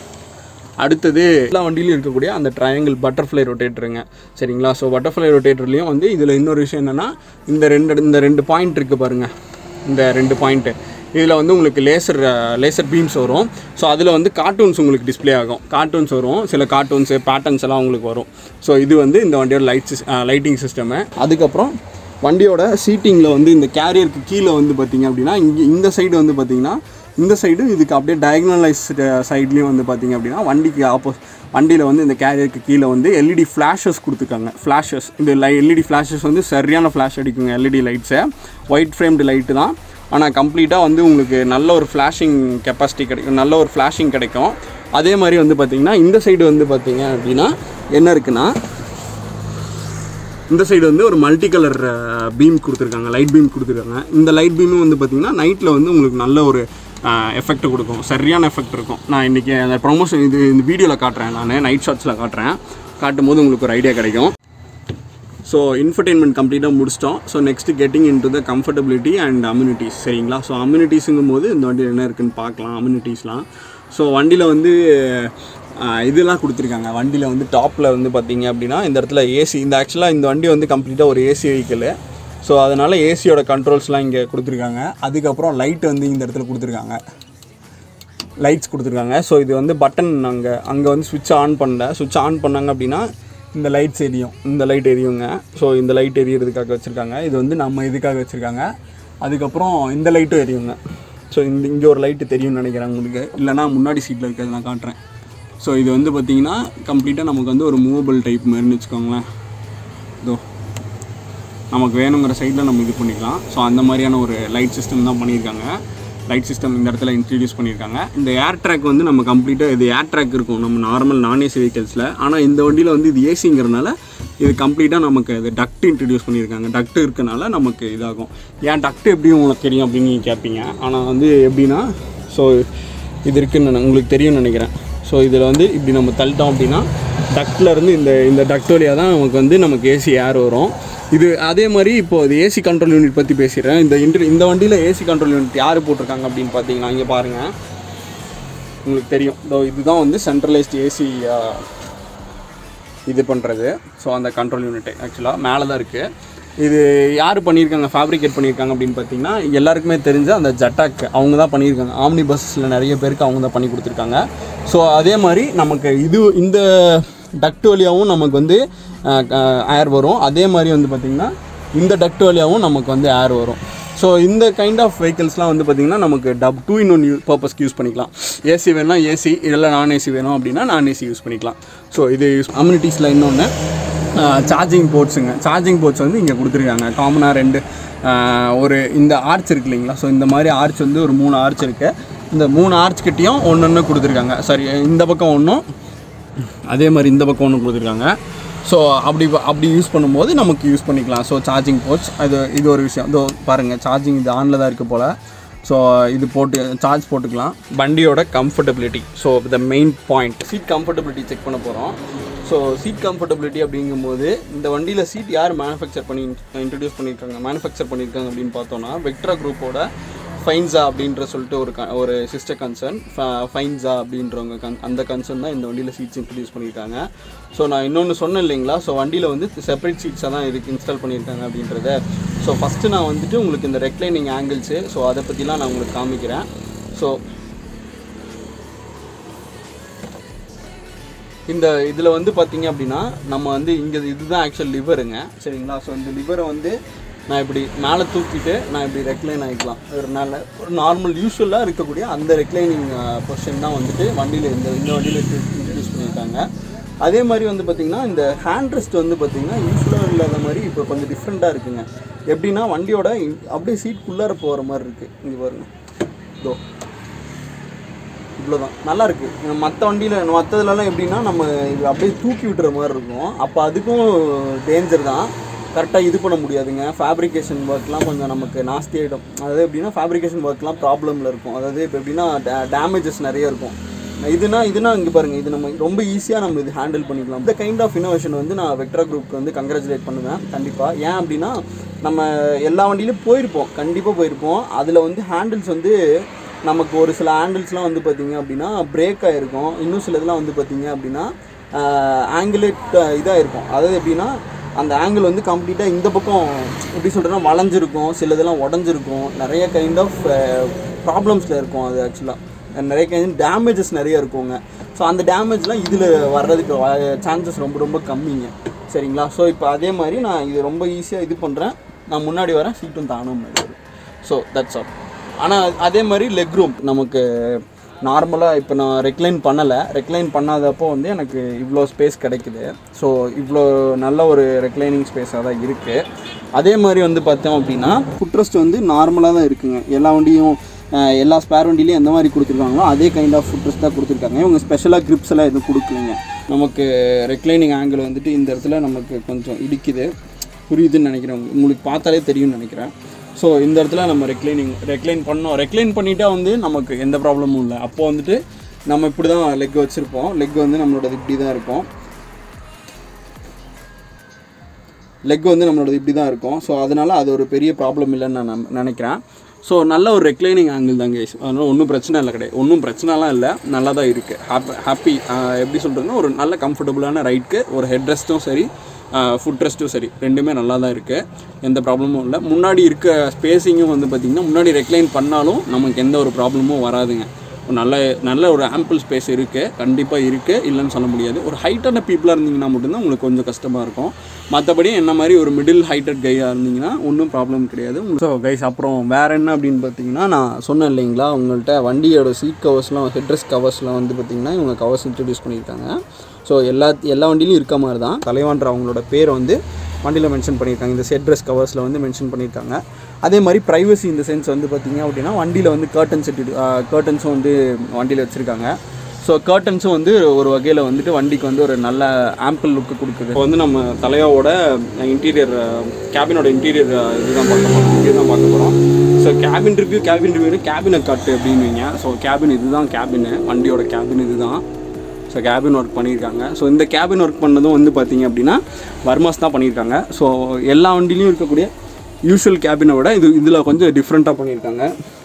அடுத்தது எல்லா வண்டியிலையும் இருக்கக்கூடிய அந்த ட்ரையாங்கிள் பட்டர்ஃப்ளை ரொட்டேட்டருங்க சரிங்களா ஸோ பட்டர்ஃப்ளை ரொட்டேட்டர்லேயும் வந்து இதில் இன்னொரு விஷயம் என்னென்னா இந்த ரெண்டு இந்த ரெண்டு பாயிண்ட் இருக்குது பாருங்கள் இந்த ரெண்டு பாயிண்ட்டு இதில் வந்து உங்களுக்கு லேசர் லேசர் பீம்ஸ் வரும் ஸோ அதில் வந்து கார்ட்டூன்ஸ் உங்களுக்கு டிஸ்ப்ளே ஆகும் கார்ட்டூன்ஸ் வரும் சில கார்ட்டூன்ஸு பேட்டர்ன்ஸ் எல்லாம் உங்களுக்கு வரும் ஸோ இது வந்து இந்த வண்டியோட லைட் சிஸ் லைட்டிங் சிஸ்டமு அதுக்கப்புறம் வண்டியோட சீட்டிங்கில் வந்து இந்த கேரியருக்கு கீழே வந்து பார்த்தீங்க அப்படின்னா இங்கே இந்த சைடு வந்து பார்த்தீங்கன்னா இந்த சைடு இதுக்கு அப்படியே டயக்னலைஸ் சைட்லேயும் வந்து பார்த்தீங்க அப்படின்னா வண்டிக்கு ஆப்போ வண்டியில் வந்து இந்த கேரியருக்கு கீழே வந்து எல்இடி ஃப்ளாஷஸ் கொடுத்துருக்காங்க ஃப்ளாஷஸ் இந்த லை எல்இடி ஃப்ளாஷஸ் வந்து சரியான ஃப்ளாஷ் அடிக்குங்க எல்இடி லைட்ஸை ஒயிட் ஃப்ரேம்டு லைட்டு தான் ஆனால் கம்ப்ளீட்டாக வந்து உங்களுக்கு நல்ல ஒரு ஃப்ளாஷிங் கெப்பாசிட்டி கிடைக்கும் நல்ல ஒரு ஃப்ளாஷிங் கிடைக்கும் அதே மாதிரி வந்து பார்த்திங்கன்னா இந்த சைடு வந்து பார்த்தீங்க அப்படின்னா என்ன இருக்குன்னா இந்த சைடு வந்து ஒரு மல்டி கலர் பீம் கொடுத்துருக்காங்க லைட் பீம் கொடுத்துருக்காங்க இந்த லைட் பீமும் வந்து பார்த்திங்கன்னா நைட்டில் வந்து உங்களுக்கு நல்ல ஒரு எஃபெக்ட் கொடுக்கும் சரியான எஃபெக்ட் இருக்கும் நான் இன்றைக்கி அந்த ப்ரொமோஷன் இது இந்த வீடியோவில் காட்டுறேன் நான் நைட் ஷாட்ஸில் காட்டுறேன் காட்டும் போது உங்களுக்கு ஒரு ஐடியா கிடைக்கும் ஸோ இன்ஃபர்டெயின்மெண்ட் கம்ப்ளீட்டாக முடிச்சிட்டோம் so next getting in to the comfortability and amenities சரிங்களா ஸோ அம்யூனிட்டிஸுங்கும் போது இந்த வண்டியில் என்ன இருக்குன்னு பார்க்கலாம் அம்யூனிட்டிஸ்லாம் ஸோ வண்டியில் வந்து ஆஹ், இதெல்லாம் கொடுத்துருக்காங்க வண்டியில் வந்து டாப்பில் வந்து பார்த்தீங்க அப்படின்னா இந்த இடத்துல ஏசி இந்த ஆக்சுவலாக இந்த வண்டி வந்து கம்ப்ளீட்டாக ஒரு ஏசி வெஹிக்கிள் ஸோ அதனால் ஏசியோட கண்ட்ரோல்ஸ்லாம் இங்கே கொடுத்துருக்காங்க அதுக்கப்புறம் லைட் வந்து இந்த இடத்துல கொடுத்துருக்காங்க லைட்ஸ் கொடுத்துருக்காங்க ஸோ இது வந்து பட்டன் அங்கே அங்கே வந்து சுவிட்ச் ஆன் பண்ணல சுவிட்ச் ஆன் பண்ணாங்க அப்படின்னா இந்த லைட்ஸ் எரியும் இந்த லைட் எரியுங்க ஸோ இந்த லைட் எரியறதுக்காக வச்சுருக்காங்க இது வந்து நம்ம இதுக்காக வச்சுருக்காங்க அதுக்கப்புறம் இந்த லைட்டும் எரியுங்க ஸோ இந்த இங்கே ஒரு லைட்டு தெரியும்னு நினைக்கிறேன் உங்களுக்கு இல்லைனா முன்னாடி சீட்டில் இருக்கிறது நான் காட்டுறேன் ஸோ இது வந்து பார்த்திங்கன்னா கம்ப்ளீட்டாக நமக்கு வந்து ஒரு மூவபிள் டைப் மாதிரின்னு வச்சுக்கோங்களேன் இதோ நமக்கு வேணுங்கிற சைடில் நம்ம இது பண்ணிக்கலாம் ஸோ அந்த மாதிரியான ஒரு லைட் சிஸ்டம் தான் பண்ணியிருக்காங்க லைட் சிஸ்டம் இந்த இடத்துல இன்ட்ரடியூஸ் பண்ணியிருக்காங்க இந்த ஏர் ட்ராக் வந்து நம்ம கம்ப்ளீட்டாக இது ஏர் ட்ராக் இருக்கும் நம்ம நார்மல் நான் ஏசி வெஹிக்கல்ஸில் ஆனால் இந்த வண்டியில் வந்து இது ஏசிங்கிறனால இது கம்ப்ளீட்டாக நமக்கு இது டக்ட் இன்ட்ரடியூஸ் பண்ணியிருக்காங்க டக்ட் இருக்கனால நமக்கு இதாகும் ஏன் டக்ட் எப்படி உங்களுக்கு தெரியும் அப்படின்னு நீங்கள் கேட்பீங்க ஆனால் வந்து எப்படின்னா ஸோ இது இருக்குன்னு நான் உங்களுக்கு தெரியும்னு நினைக்கிறேன் ஸோ இதில் வந்து இப்படி நம்ம தள்ளிட்டோம் அப்படின்னா டக்டில் இருந்து இந்த இந்த டக்ட் வழியாக தான் நமக்கு வந்து நமக்கு ஏசி ஏர் வரும் இது அதே மாதிரி இப்போ இது ஏசி கண்ட்ரோல் யூனிட் பற்றி பேசிடுறேன் இந்த இன்டர் இந்த வண்டியில் ஏசி கண்ட்ரோல் யூனிட் யார் போட்டிருக்காங்க அப்படின்னு பார்த்தீங்கன்னா இங்கே பாருங்கள் உங்களுக்கு தெரியும் இதோ இதுதான் வந்து சென்ட்ரலைஸ்டு ஏசி இது பண்ணுறது ஸோ அந்த கண்ட்ரோல் யூனிட் ஆக்சுவலாக மேலே தான் இருக்குது இது யார் பண்ணியிருக்காங்க ஃபேப்ரிகேட் பண்ணியிருக்காங்க அப்படின்னு பார்த்தீங்கன்னா எல்லாருக்குமே தெரிஞ்ச அந்த ஜட்டாக் அவங்க தான் பண்ணியிருக்காங்க ஆம்னி பஸ்ஸில் நிறைய பேருக்கு அவங்க தான் பண்ணி கொடுத்துருக்காங்க ஸோ அதே மாதிரி நமக்கு இது இந்த டக்ட் வழியாகவும் நமக்கு வந்து ஏர் வரும் அதே மாதிரி வந்து பார்த்திங்கன்னா இந்த டக்ட் வழியாகவும் நமக்கு வந்து ஏர் வரும் ஸோ இந்த கைண்ட் ஆஃப் வெஹிக்கிள்ஸ்லாம் வந்து பார்த்திங்கன்னா நமக்கு டப் டூ இன் ஒன் யூ பர்பஸ்க்கு யூஸ் பண்ணிக்கலாம் ஏசி வேணும்னா ஏசி இல்லை நான் ஏசி வேணும் அப்படின்னா நான் ஏசி யூஸ் பண்ணிக்கலாம் ஸோ இது யூஸ் அம்யூனிட்டிஸில் இன்னொன்று சார்ஜிங் போர்ட்ஸுங்க சார்ஜிங் போர்ட்ஸ் வந்து இங்கே கொடுத்துருக்காங்க காமனாக ரெண்டு ஆஹ், ஒரு இந்த ஆர்ச் இருக்கு இல்லைங்களா ஸோ இந்த மாதிரி ஆர்ச் வந்து ஒரு மூணு ஆர்ச் இருக்குது இந்த மூணு ஆர்ச் கிட்டேயும் ஒன்று ஒன்று கொடுத்துருக்காங்க சாரி இந்த பக்கம் ஒன்றும் அதே மாதிரி இந்த பக்கம் ஒன்று கொடுத்துருக்காங்க ஸோ அப்படி அப்படி யூஸ் பண்ணும்போது நமக்கு யூஸ் பண்ணிக்கலாம் ஸோ சார்ஜிங் போர்ட்ஸ் அது இது ஒரு விஷயம் இதோ பாருங்கள் சார்ஜிங் இது ஆனில் தான் இருக்குது போல் ஸோ இது போட்டு சார்ஜ் போட்டுக்கலாம் வண்டியோட comfortability so the main point seat comfortability check பண்ண போகிறோம் ஸோ சீட் கம்ஃபர்டபிலிட்டி அப்படிங்கும்போது இந்த வண்டியில் சீட் யார் மேனுஃபேக்சர் பண்ணி இன்ட்ரடியூஸ் பண்ணியிருக்காங்க மேனுஃபேக்சர் பண்ணியிருக்காங்க அப்படின்னு பார்த்தோன்னா வெக்ட்ரா குரூப்போட ஃபைன்ஸா அப்படின்ற சொல்லிட்டு ஒரு க ஒரு சிஸ்டர் கன்சர்ன் ஃபைன்ஸா அப்படின்றவங்க கன் அந்த கன்சர்ன் தான் இந்த வண்டியில் சீட்ஸ் இன்ட்ரடியூஸ் பண்ணியிருக்காங்க ஸோ நான் இன்னொன்று சொன்னேன் இல்லைங்களா ஸோ வண்டியில் வந்து செப்பரேட் சீட்ஸாக தான் இதுக்கு இன்ஸ்டால் பண்ணியிருக்காங்க அப்படின்றத ஸோ ஃபஸ்ட்டு நான் வந்துட்டு உங்களுக்கு இந்த ரெக்லைனிங் ஆங்கிள்ஸு ஸோ அதை பற்றிலாம் நான் உங்களுக்கு காமிக்கிறேன் ஸோ இந்த இதில் வந்து பார்த்தீங்க அப்படின்னா நம்ம வந்து இங்கே இதுதான் ஆக்சுவல் லிவருங்க சரிங்களா ஸோ இந்த லிவரை வந்து நான் இப்படி மேலே தூக்கிட்டு நான் இப்படி ரெக்லைன் ஆகிக்கலாம் ஒரு நல்ல ஒரு நார்மல் யூஸ்வலாக இருக்கக்கூடிய அந்த ரெக்லைனிங் பொசிஷன் தான் வந்துட்டு வண்டியில் இந்த இந்த வண்டியில் இன்ட்ரடியூஸ் பண்ணியிருக்காங்க அதே மாதிரி வந்து பார்த்திங்கன்னா இந்த ஹேண்ட் ரெஸ்ட் வந்து பார்த்திங்கன்னா யூஸ்வலாக இல்லாத மாதிரி இப்போ கொஞ்சம் டிஃப்ரெண்ட்டாக இருக்குங்க எப்படின்னா வண்டியோட இ- அப்படியே சீட்குள்ளார போகிற மாதிரி இருக்குது இங்கே பாருங்க இதோ இவ்வளோதான் நல்லா இருக்கு மற்ற வண்டியில் மற்றதுலலாம் எப்படின்னா நம்ம இது அப்படியே தூக்கி விட்டுற மாதிரி இருக்கும் அப்போ அதுக்கும் டேஞ்சர் தான் கரெக்டாக இது பண்ண முடியாதுங்க ஃபேப்ரிகேஷன் ஒர்க்லாம் கொஞ்சம் நமக்கு நாஸ்தி ஆகிடும் அதாவது எப்படின்னா ஃபேப்ரிகேஷன் ஒர்க்லாம் ப்ராப்ளமில் இருக்கும் அதாவது இப்போ எப்படின்னா டேமேஜஸ் நிறைய இருக்கும் இதுனா இதுனா இங்கே பாருங்கள் இது நம்ம ரொம்ப ஈஸியாக நம்ம இது ஹேண்டில் பண்ணிக்கலாம் இந்த கைண்ட் ஆஃப் இனோவேஷன் வந்து நான் வெக்ட்ரா குரூப்க்கு வந்து கங்க்ராச்சுலேட் பண்ணுவேன் கண்டிப்பாக ஏன் அப்படின்னா நம்ம எல்லா வண்டியிலும் போயிருப்போம் கண்டிப்பாக போயிருப்போம் அதில் வந்து ஹேண்டில்ஸ் வந்து நமக்கு ஒரு சில ஹேண்டில்ஸ்லாம் வந்து பார்த்தீங்க அப்படின்னா பிரேக் ஆகிருக்கும் இன்னும் சில இதெல்லாம் வந்து பார்த்தீங்க அப்படின்னா ஆங்கிலேட் இதாக இருக்கும் அதாவது எப்படின்னா அந்த ஆங்கிள் வந்து கம்ப்ளீட்டாக இந்த பக்கம் எப்படி சொல்கிறேன்னா வளைஞ்சிருக்கும் சில இதெல்லாம் உடஞ்சிருக்கும் நிறைய கைண்ட் ஆஃப் ப்ராப்ளம்ஸில் இருக்கும் அது ஆக்சுவலாக நிறைய கைண்ட் டேமேஜஸ் நிறைய இருக்குங்க ஸோ அந்த டேமேஜ்லாம் இதில் வர்றதுக்கு சான்சஸ் ரொம்ப ரொம்ப கம்மிங்க சரிங்களா ஸோ இப்போ அதே மாதிரி நான் இது ரொம்ப ஈஸியாக இது பண்ணுறேன் நான் முன்னாடி வரேன் சீட்டும் தானும் முன்னாடி வரும் ஸோ தட்ஸ் ஆல் ஆனால் அதே மாதிரி லெக் ரூம் நமக்கு நார்மலாக இப்போ நான் ரெக்லைன் பண்ணலை ரெக்லைன் பண்ணாதப்போ வந்து எனக்கு இவ்வளோ ஸ்பேஸ் கிடைக்குது ஸோ இவ்வளோ நல்ல ஒரு ரெக்லைனிங் ஸ்பேஸாக தான் இருக்குது அதே மாதிரி வந்து பார்த்தோம் அப்படின்னா ஃபுட்ரஸ்ட் வந்து நார்மலாக தான் இருக்குங்க எல்லா வண்டியும் அஹ், எல்லா ஸ்பேர் வண்டிலையும் எந்த மாதிரி கொடுத்துருக்காங்களோ அதே கைண்ட் ஆஃப் ஃபுட்ரஸ் தான் கொடுத்துருக்காங்க இவங்க ஸ்பெஷலாக கிரிப்ஸ் எல்லாம் எதுவும் கொடுக்கலைங்க நமக்கு ரெக்ளைனிங் ஆங்கிள் வந்துட்டு இந்த இடத்துல நமக்கு கொஞ்சம் இடிக்குது புரியுதுன்னு நினைக்கிறேன் உங்களுக்கு- உங்களுக்கு பார்த்தாலே தெரியும்னு நினைக்கிறேன் ஸோ இந்த இடத்துல நம்ம ரெக்ளைனிங் ரெக்ளைன் பண்ணோம் ரெக்ளைன் பண்ணிட்டா வந்து நமக்கு எந்த ப்ராப்ளமும் இல்லை அப்போ வந்துட்டு நம்ம இப்படி தான் லெக் வச்சுருப்போம் லெக் வந்து நம்மளோடது இப்படி தான் இருக்கும் லெக் வந்து நம்மளோட இப்படி தான் இருக்கும் ஸோ அதனால் அது ஒரு பெரிய ப்ராப்ளம் இல்லைன்னு நான் நம்- நினைக்கிறேன் ஸோ நல்ல ஒரு ரெக்ளைனிங் ஆங்கிள் தாங்க guys. அதனால் ஒன்றும் பிரச்சனை இல்லை கிடையாது ஒன்றும் பிரச்சனைலாம் இல்லை நல்லா தான் இருக்குது ஹாப்பி ஹாப்பி எப்படி சொல்கிறதுன்னா ஒரு நல்ல கம்ஃபர்டபுளான ரைட்க்கு ஒரு ஹெட் ரெஸ்ட்டும் சரி ஃபுட் ரெஸ்ட்டும் சரி ரெண்டுமே நல்லா தான் இருக்குது எந்த ப்ராப்ளமும் இல்லை முன்னாடி இருக்க ஸ்பேஸிங்கும் வந்து பார்த்திங்கன்னா முன்னாடி ரெக்ளைன் பண்ணாலும் நமக்கு எந்த ஒரு ப்ராப்ளமும் வராதுங்க ஒரு நல்ல நல்ல ஒரு ஆம்பிள் ஸ்பேஸ் இருக்குது கண்டிப்பாக இருக்குது இல்லைன்னு சொல்ல முடியாது ஒரு ஹைட்டான பீப்புளாக இருந்தீங்கன்னா மட்டும்தான் உங்களுக்கு கொஞ்சம் கஷ்டமாக இருக்கும் மற்றபடி என்ன மாதிரி ஒரு மிடில் ஹைட்டட் கையாக இருந்தீங்கன்னா ஒன்றும் ப்ராப்ளம் கிடையாது ஸோ கைஸ் அப்புறம் வேறு என்ன அப்படின்னு பார்த்தீங்கன்னா நான் சொன்னேன் இல்லைங்களா உங்கள்கிட்ட வண்டியோட சீட் கவர்ஸ்லாம் ஹெட்ரஸ் கவர்ஸ்லாம் வந்து பார்த்திங்கன்னா இவங்க கவர்ஸ் இன்ட்ரடியூஸ் பண்ணியிருக்காங்க ஸோ எல்லா எல்லா வண்டியிலையும் இருக்க மாதிரி தான் தலைவான்ற அவங்களோட பேரை வந்து வண்டியில் மென்ஷன் பண்ணியிருக்காங்க இந்த செட் ட்ரெஸ் கவர்ஸில் வந்து மென்ஷன் பண்ணியிருக்காங்க அதே மாதிரி ப்ரைவசி இந்த சென்ஸ் வந்து பார்த்திங்க அப்படின்னா வண்டியில் வந்து கர்டன் செட் கர்டன்ஸும் வந்து வண்டியில் வச்சுருக்காங்க ஸோ கர்டன்ஸும் வந்து ஒரு வகையில் வந்துட்டு வண்டிக்கு வந்து ஒரு நல்ல ஆம்பிள் லுக்கு கொடுக்குது இப்போ வந்து நம்ம தலையாவோட இன்டீரியர் கேபினோட இன்டீரியர் இதுதான் பார்க்க போகிறோம் இதுதான் பார்க்க போகிறோம் so cabin review cabin review கேபினை காட்டு அப்படின்னுவீங்க ஸோ கேபின் இதுதான் கேபின் வண்டியோட கேபின் இதுதான் ஸோ கேபின் ஒர்க் பண்ணியிருக்காங்க ஸோ இந்த கேபின் ஒர்க் பண்ணதும் வந்து பார்த்தீங்க அப்படின்னா வர்மாஸ் தான் பண்ணியிருக்காங்க ஸோ எல்லா வண்டிலையும் இருக்கக்கூடிய யூஷுவல் கேபினை விட இது இதில் கொஞ்சம் டிஃப்ரெண்ட்டாக பண்ணியிருக்காங்க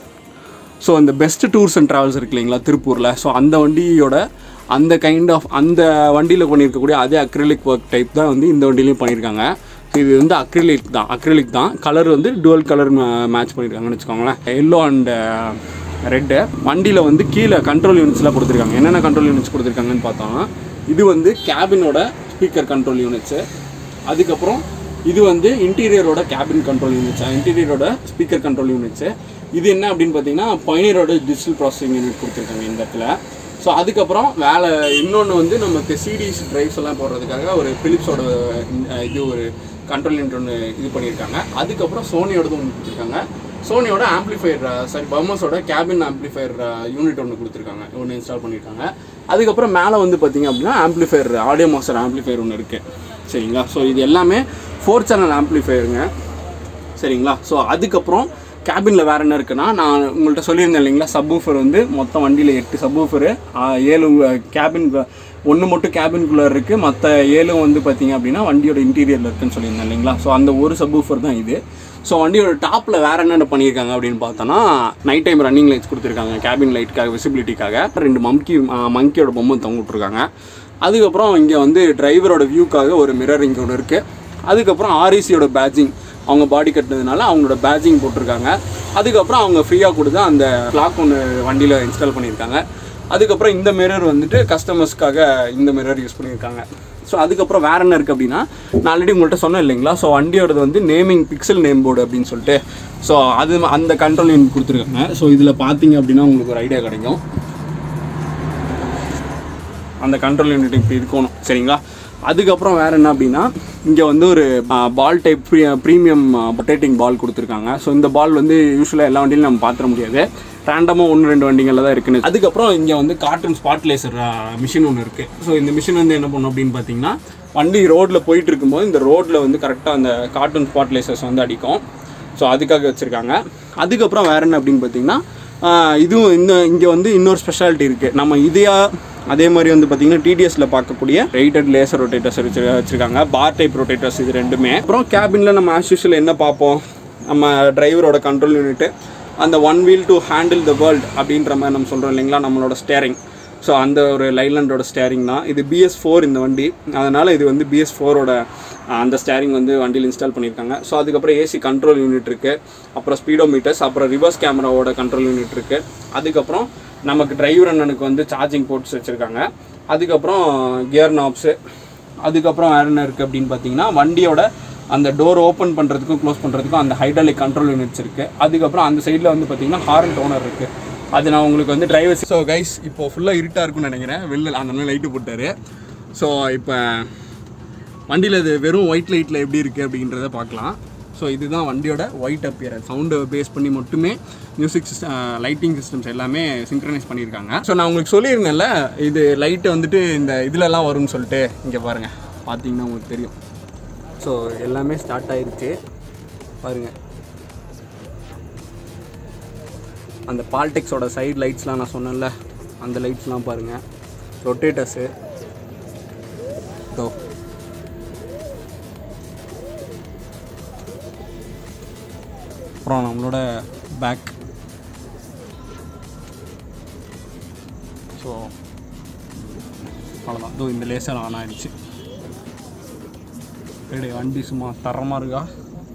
ஸோ அந்த பெஸ்ட் டூர்ஸ் அண்ட் ட்ராவல்ஸ் இருக்கு இல்லைங்களா திருப்பூரில் ஸோ அந்த வண்டியோட அந்த கைண்ட் ஆஃப் அந்த வண்டியில் பண்ணியிருக்கக்கூடிய அதே அக்ரிலிக் ஒர்க் டைப் தான் வந்து இந்த வண்டியிலையும் பண்ணியிருக்காங்க So இது வந்து அக்ரிலிக் தான் அக்ரிலிக் தான் கலர் வந்து டுவல் கலர் மேட்ச் பண்ணியிருக்காங்கன்னு வச்சுக்கோங்களேன் எல்லோ அண்ட் ரெட்டு வண்டியில் வந்து கீழே கண்ட்ரோல் யூனிட்ஸ்லாம் கொடுத்துருக்காங்க என்னென்ன கண்ட்ரோல் யூனிட்ஸ் கொடுத்துருக்காங்கன்னு பார்த்தோம்னா இது வந்து கேபினோட ஸ்பீக்கர் கண்ட்ரோல் யூனிட்ஸு அதுக்கப்புறம் இது வந்து இன்டீரியரோட கேபின் கண்ட்ரோல் யூனிட்ஸ் இன்டீரியரோட ஸ்பீக்கர் கண்ட்ரோல் யூனிட்ஸு இது என்ன அப்படின்னு பார்த்தீங்கன்னா பைனியரோட டிஜிட்டல் ப்ராசஸிங் யூனிட் கொடுத்துருக்காங்க இந்த இடத்துல ஸோ அதுக்கப்புறம் வேலை இன்னொன்று வந்து நமக்கு சிடிஸ் ட்ரைவ்ஸ் எல்லாம் போடுறதுக்காக ஒரு பிலிப்ஸோட இது ஒரு கண்ட்ரோல் யூனிட் ஒன்று இது பண்ணியிருக்காங்க அதுக்கப்புறம் சோனியோடது ஒன்று கொடுத்துருக்காங்க சோனியோட ஆம்ப்ளிஃபையர் சாரி பர்மஸோட கேபின் ஆம்ப்ளிஃபையர் யூனிட் ஒன்று கொடுத்துருக்காங்க ஒன்று இன்ஸ்டால் பண்ணியிருக்காங்க அதுக்கப்புறம் மேலே வந்து பார்த்தீங்க அப்படின்னா ஆம்ப்ளிஃபையர் ஆடியோ மாஸ்டர் ஆம்ப்ளிஃபையர் ஒன்று இருக்குது சரிங்களா ஸோ இது எல்லாமே ஃபோர் சேனல் ஆம்ப்ளிஃபையருங்க சரிங்களா ஸோ அதுக்கப்புறம் கேபினில் வேறு என்ன இருக்குன்னா நான் உங்கள்கிட்ட சொல்லியிருந்தேன் இல்லைங்களா சப்வூஃபர் வந்து மொத்தம் வண்டியில் எட்டு சப்வூஃபரு ஏழு கேபின் ஒன்று மட்டும் கேபின்குள்ளே இருக்குது மற்ற ஏழும் வந்து பார்த்தீங்க அப்படின்னா வண்டியோட இன்டீரியரில் இருக்குன்னு சொல்லியிருந்தேன் இல்லைங்களா ஸோ அந்த ஒரு சப்வூஃபர் தான் இது ஸோ வண்டியோட டாப்பில் வேறு என்னென்ன பண்ணியிருக்காங்க அப்படின்னு பார்த்தோன்னா நைட் டைம் ரன்னிங் லைட்ஸ் கொடுத்துருக்காங்க கேபின் லைட்டுக்காக விசிபிலிட்டிக்காக ரெண்டு மங்கி மங்கியோட பொம்மை தொங்க விட்ருக்காங்க அதுக்கப்புறம் இங்கே வந்து டிரைவரோட வியூக்காக ஒரு மிரர் இங்கே ஒன்று இருக்குது அதுக்கப்புறம் ஆர்இசியோட பேட்சிங் அவங்க பாடி கட்டினதுனால அவங்களோட பேட்சிங் போட்டிருக்காங்க அதுக்கப்புறம் அவங்க ஃப்ரீயாக கொடுத்து அந்த கிளாக் ஒன்று வண்டியில் இன்ஸ்டால் பண்ணியிருக்காங்க அதுக்கப்புறம் இந்த மிரர் வந்துட்டு கஸ்டமர்ஸ்க்காக இந்த மிரர் யூஸ் பண்ணியிருக்காங்க ஸோ அதுக்கப்புறம் வேற என்ன இருக்குது அப்படின்னா நான் ஆல்ரெடி உங்கள்கிட்ட சொன்னேன் இல்லைங்களா ஸோ வண்டியோடது வந்து நேமிங் பிக்சல் நேம் போர்டு அப்படின்னு சொல்லிட்டு ஸோ அது அந்த கண்ட்ரோல் யூனிட் கொடுத்துருக்காங்க ஸோ இதில் பார்த்தீங்க அப்படின்னா உங்களுக்கு ஒரு ஐடியா கிடைக்கும் அந்த கண்ட்ரோல் யூனிட் இப்படி இருக்கணும் சரிங்களா அதுக்கப்புறம் வேறு என்ன அப்படின்னா இங்கே வந்து ஒரு ball type pre premium rotating ball கொடுத்துருக்காங்க ஸோ இந்த பால் வந்து யூஸ்வலாக எல்லா வண்டியிலும் நம்ம பார்த்துட முடியாது ரேண்டமாக ஒன்று ரெண்டு வண்டிகளில் தான் இருக்குன்னு அதுக்கப்புறம் இங்கே வந்து கார்ட்டூன் ஸ்பாட் லேசர் மிஷின் ஒன்று இருக்குது ஸோ இந்த மிஷின் வந்து என்ன பண்ணும் அப்படின்னு பார்த்தீங்கன்னா வண்டி ரோட்டில் போயிட்டு இருக்கும்போது இந்த ரோட்டில் வந்து கரெக்டாக அந்த கார்ட்டூன் ஸ்பாட் லேசர்ஸ் வந்து அடிக்கும் ஸோ அதுக்காக வச்சுருக்காங்க அதுக்கப்புறம் வேறு என்ன அப்படின்னு பார்த்தீங்கன்னா ஆஹ் இதுவும் இந்த இங்கே வந்து இன்னொரு ஸ்பெஷாலிட்டி இருக்குது நம்ம இதையா அதே மாதிரி வந்து பார்த்தீங்கன்னா டிடிஎஸில் பார்க்கக்கூடிய ரைட்டட் லேசர் ரொட்டேட்டர்ஸ் வச்சு வச்சுருக்காங்க பார் டைப் ரொட்டேட்டர்ஸ் இது ரெண்டுமே அப்புறம் கேபினில் நம்ம ஆஸ் யூஷுவல் என்ன பார்ப்போம் நம்ம டிரைவரோட கண்ட்ரோல் யூனிட்டு அந்த one wheel to handle the world அப்படின்ற மாதிரி நம்ம சொல்கிறோம் இல்லைங்களா நம்மளோட ஸ்டேரிங் ஸோ அந்த ஒரு லைலாண்டோட ஸ்டேரிங் தான் இது பிஎஸ் ஃபோர் இந்த வண்டி அதனால் இது வந்து பிஎஸ் ஃபோரோட அந்த ஸ்டேரிங் வந்து வண்டியில் இன்ஸ்டால் பண்ணியிருக்காங்க ஸோ அதுக்கப்புறம் ஏசி கண்ட்ரோல் யூனிட் இருக்குது அப்புறம் ஸ்பீடோ மீட்டர்ஸ் அப்புறம் ரிவர்ஸ் கேமராவோட கண்ட்ரோல் யூனிட் இருக்குது அதுக்கப்புறம் நமக்கு டிரைவர் அண்ணனுக்கு வந்து சார்ஜிங் போர்ட்ஸ் வச்சுருக்காங்க அதுக்கப்புறம் கியர் நாப்ஸு அதுக்கப்புறம் வேறு என்ன இருக்குது அப்படின்னு பார்த்தீங்கன்னா வண்டியோட அந்த டோர் ஓப்பன் பண்ணுறதுக்கும் க்ளோஸ் பண்ணுறதுக்கும் அந்த ஹைட்ராலிக் கண்ட்ரோல் யூனிட்ஸ் இருக்குது அதுக்கப்புறம் அந்த சைடில் வந்து பார்த்தீங்கன்னா ஹார்ன் டோனர் இருக்குது அது நான் உங்களுக்கு வந்து டிரைவர் ஸோ கைஸ் இப்போ ஃபுல்லாக இருட்டாக இருக்கும்னு நினைக்கிறேன் வெளில அந்த லைட்டு போட்டார் ஸோ இப்போ வண்டியில் இது வெறும் ஒயிட் லைட்டில் எப்படி இருக்குது அப்படின்றத பார்க்கலாம் ஸோ ஸோ இதுதான் வண்டியோட ஒயிட் அப்பியர் சவுண்டை பேஸ் பண்ணி மட்டுமே மியூசிக் சிஸ்டம் லைட்டிங் சிஸ்டம்ஸ் எல்லாமே சிங்க்ரனைஸ் பண்ணியிருக்காங்க ஸோ நான் உங்களுக்கு சொல்லியிருந்தேன்ல இது லைட்டு வந்துட்டு இந்த இதுலலாம் வரும்னு சொல்லிட்டு இங்கே பாருங்கள் பார்த்தீங்கன்னா உங்களுக்கு தெரியும் ஸோ எல்லாமே ஸ்டார்ட் ஆயிருச்சு பாருங்கள் அந்த பால்டெக்ஸோட சைடு லைட்ஸ்லாம் நான் சொன்னேன்ல அந்த லைட்ஸ்லாம் பாருங்கள் ரொட்டேட்டர்ஸு ஸோ அப்புறம் நம்மளோட பேக் ஸோ அவ்வளோதான் இதோ இந்த லேசர் ஆன் ஆயிடுச்சு ரெடி வண்டி சும்மா தரமாக இருக்கா